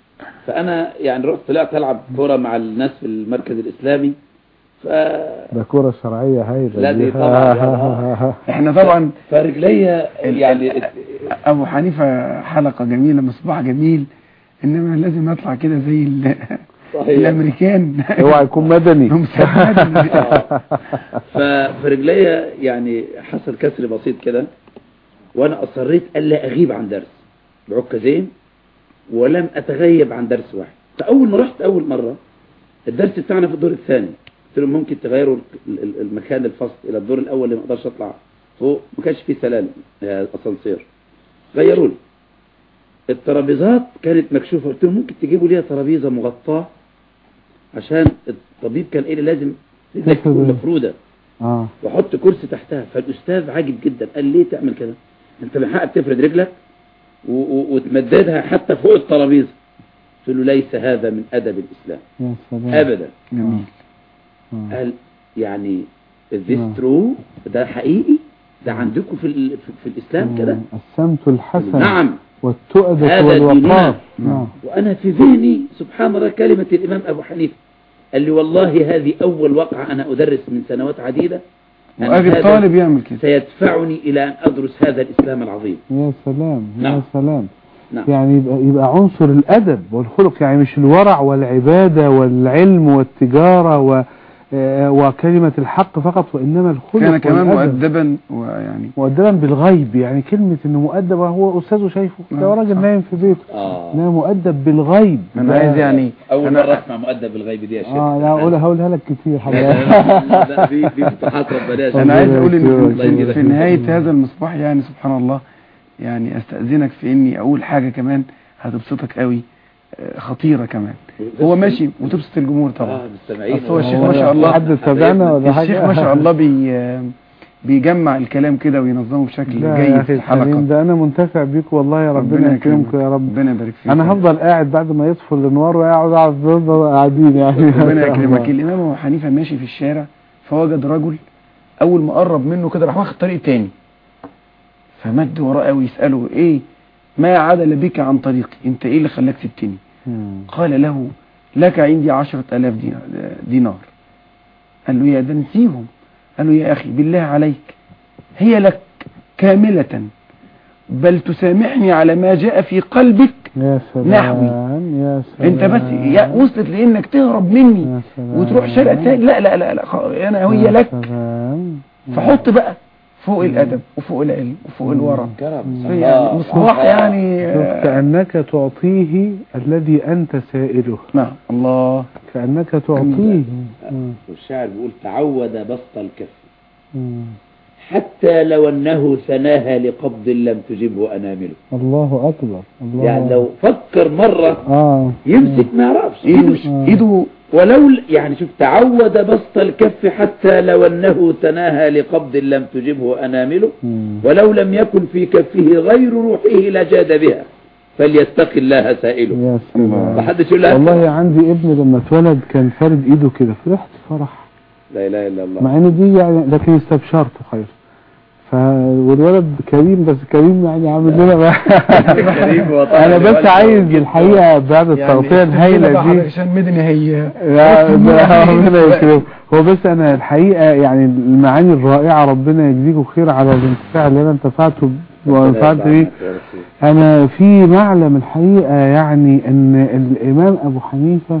فانا يعني رحت طلعت العب كوره مع الناس في المركز الاسلامي ف ده كرة شرعية هايلة لا، دي طبعا احنا طبعا فرجليا يعني ابو حنيفه حلقه جميله مصباح جميل انما لازم اطلع كده زي ال- صحيح الامريكان اوعى يكون مدني هم ساعدني. ففرجليا يعني حصل كسر بسيط كده وانا اصريت الا اغيب عن درس بعكازين ولم اتغيب عن درس واحد فاول ما رحت اول مره الدرس بتاعنا في الدور الثاني قلت لهم ممكن تغيروا ال- ال- المكان الفصل الى الدور الاول اللي ما اقدرش اطلع فوق ما كانش فيه سلالم آه، اسانسير غيروا لي الترابيزات كانت مكشوفه قلت لهم ممكن تجيبوا ليها ترابيزه مغطاه عشان الطبيب كان قال لي لازم رجلك تكون مفروده اه واحط كرسي تحتها فالاستاذ عاجب جدا قال ليه تعمل كده انت من حقك تفرد رجلك و- و- وتمددها حتى فوق الترابيزه قلت له ليس هذا من ادب الاسلام يا سلام ابدا جميل آه. قال يعني نعم. this true ده حقيقي ده عندكم في ال- في, في الاسلام كده آه. السمت الحسن نعم والتؤدة هذا والوقار ديننا. نعم وانا في ذهني سبحان الله كلمه الامام ابو حنيفه قال لي والله هذه اول وقعه انا ادرس من سنوات عديده أن واجد هذا طالب يعمل كده سيدفعني إلى أن أدرس هذا الإسلام العظيم يا سلام يا نعم. سلام نعم يعني يبقى, يبقى عنصر الأدب والخلق يعني مش الورع والعبادة والعلم والتجارة آه، وكلمة الحق فقط وإنما الخلق كان كمان والأدب. مؤدبا ويعني مؤدبا بالغيب يعني كلمة انه مؤدب هو استاذه شايفه ده آه، راجل صح. نايم في بيته اه انما مؤدب بالغيب انا ده- عايز يعني اول أنا- مره اسمع مؤدب بالغيب دي يا شيخ اه لا اقول هقولها لك كتير لا، حاجة لا، لا، في في فتوحات ربنا يا شيخ. انا عايز اقول الله ان في- يجزيك في خير. نهاية هذا المصباح يعني سبحان الله يعني استأذنك في اني اقول حاجة كمان هتبسطك قوي آه، خطيرة كمان هو ماشي وتبسط الجمهور طبعا اه مستمعين أصل هو الشيخ ما شاء الله حد تابعنا ولا حاجة الشيخ ما شاء الله بي بيجمع الكلام كده وينظمه بشكل لا جيد يا في اخي الحلقة الكريم ده انا منتفع بيك والله يا ربنا يكرمكم يا رب ربنا يبارك فيك انا هفضل قاعد بعد ما يطفوا الانوار وقاعد اقعد نفضل قاعدين يعني ربنا يكرمك الامام ابو حنيفه ماشي في الشارع فوجد رجل اول ما قرب منه كده راح واخد طريق تاني فمد وراه قوي يساله ايه ما عدل بك عن طريقي انت ايه اللي خلاك سبتني مم. قال له لك عندي عشرة الاف دينار, دينار قال له يا ده نسيهم قال له يا اخي بالله عليك هي لك كاملة بل تسامحني على ما جاء في قلبك يا سلام نحوي. يا سلام انت بس يا وصلت لانك تهرب مني يا سلام. وتروح شارع تاني لا لا لا لا خ- انا هي يا لك سلام. فحط بقى فوق الادب وفوق العلم وفوق الورع كرم يعني مصباح يعني شوف آه، كأنك تعطيه الذي أنت سائله نعم الله كأنك تعطيه مم. والشاعر بيقول تعود بسط الكف مم. حتى لو انه ثناها لقبض لم تجبه انامله الله أكبر الله يعني لو فكر مرة آه يمسك ما يعرفش ايده ايده ايده ولو يعني شوف تعود بسط الكف حتى لو انه ثناها لقبض لم تجبه انامله مم. ولو لم يكن في كفه غير روحه لجاد بها فليتق الله سائله يا سلام ما حدش يقول لها والله عندي ابن لما اتولد كان فارد ايده كده فرحت فرح لا اله الا الله مع ان دي يعني لكن استبشرته خير ف والولد كريم بس كريم يعني عامل لنا بقى كريم وطبعا انا بس لوالده. عايز الحقيقه بعد التغطيه الهايله دي عشان مدني هي لا ده ربنا يكرمه هو بس انا الحقيقه يعني المعاني الرائعه ربنا يجزيكم خير على الانتفاع اللي انا انتفعته وانفعت بيه انا في معلم الحقيقه يعني ان الامام ابو حنيفه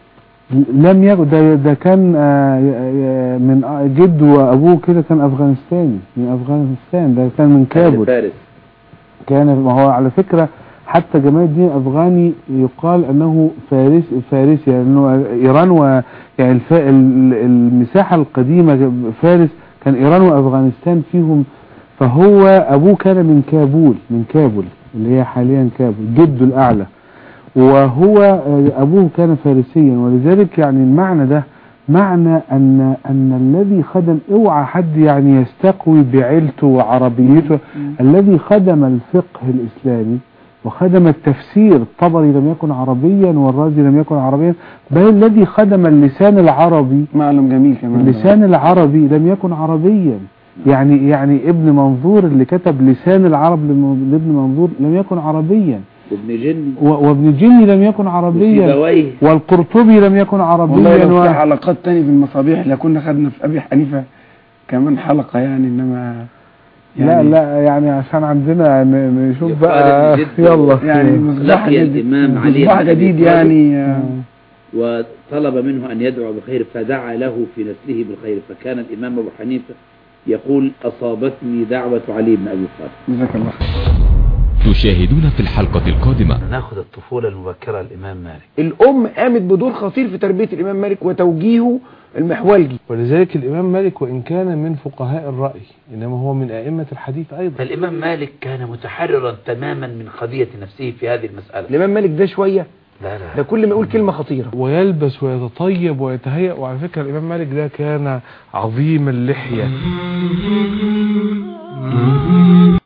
لم يكن ده, ده كان آه، آه، من آه، جده وابوه كده كان افغانستاني من افغانستان ده كان من كابول فارس كان ما هو على فكرة حتى جمال الدين الأفغاني يقال أنه فارس فارسي يعني أنه إيران و يعني الف... ال- المساحة القديمة فارس كان إيران وأفغانستان فيهم فهو أبوه كان من كابول من كابول اللي هي حاليا كابول جده الأعلى وهو آه، أبوه كان فارسيا ولذلك يعني المعنى ده معنى أن أن الذي خدم اوعى حد يعني يستقوي بعيلته وعربيته الذي خدم الفقه الإسلامي وخدم التفسير الطبري لم يكن عربيا والرازي لم يكن عربيا بل الذي خدم اللسان العربي معلم جميل كمان اللسان العربي لم يكن عربيا يعني يعني ابن منظور اللي كتب لسان العرب لم- لابن منظور لم يكن عربيا وابن جن و- وابن جني لم يكن عربيا وسيبويه والقرطبي لم يكن والله عربيا لو في و... حلقات تاني في المصابيح لكنا خدنا في ابي حنيفه كمان حلقه يعني انما لا لا يعني عشان عندنا ن- نشوف يقال بقى إن جد يلا يعني مصباح لقي جديد الإمام علي مصباح بن أبي جديد طالب. يعني آه، وطلب منه أن يدعو بخير فدعا له في نسله بالخير فكان الإمام أبو حنيفة يقول أصابتني دعوة علي بن أبي طالب جزاك الله خير تشاهدون في الحلقة القادمة ناخذ الطفولة المبكرة الإمام مالك الام قامت بدور خطير في تربيه الامام مالك وتوجيهه المحولجي ولذلك الإمام مالك وإن كان من فقهاء الرأي إنما هو من أئمة الحديث أيضا فالإمام مالك كان متحررا تماما من قضية نفسه في هذه المسألة الامام مالك ده شويه لا لا ده كل ما يقول كلمه خطيره ويلبس ويتطيب ويتهيأ وعلى فكرة الإمام مالك ده كان عظيم اللحية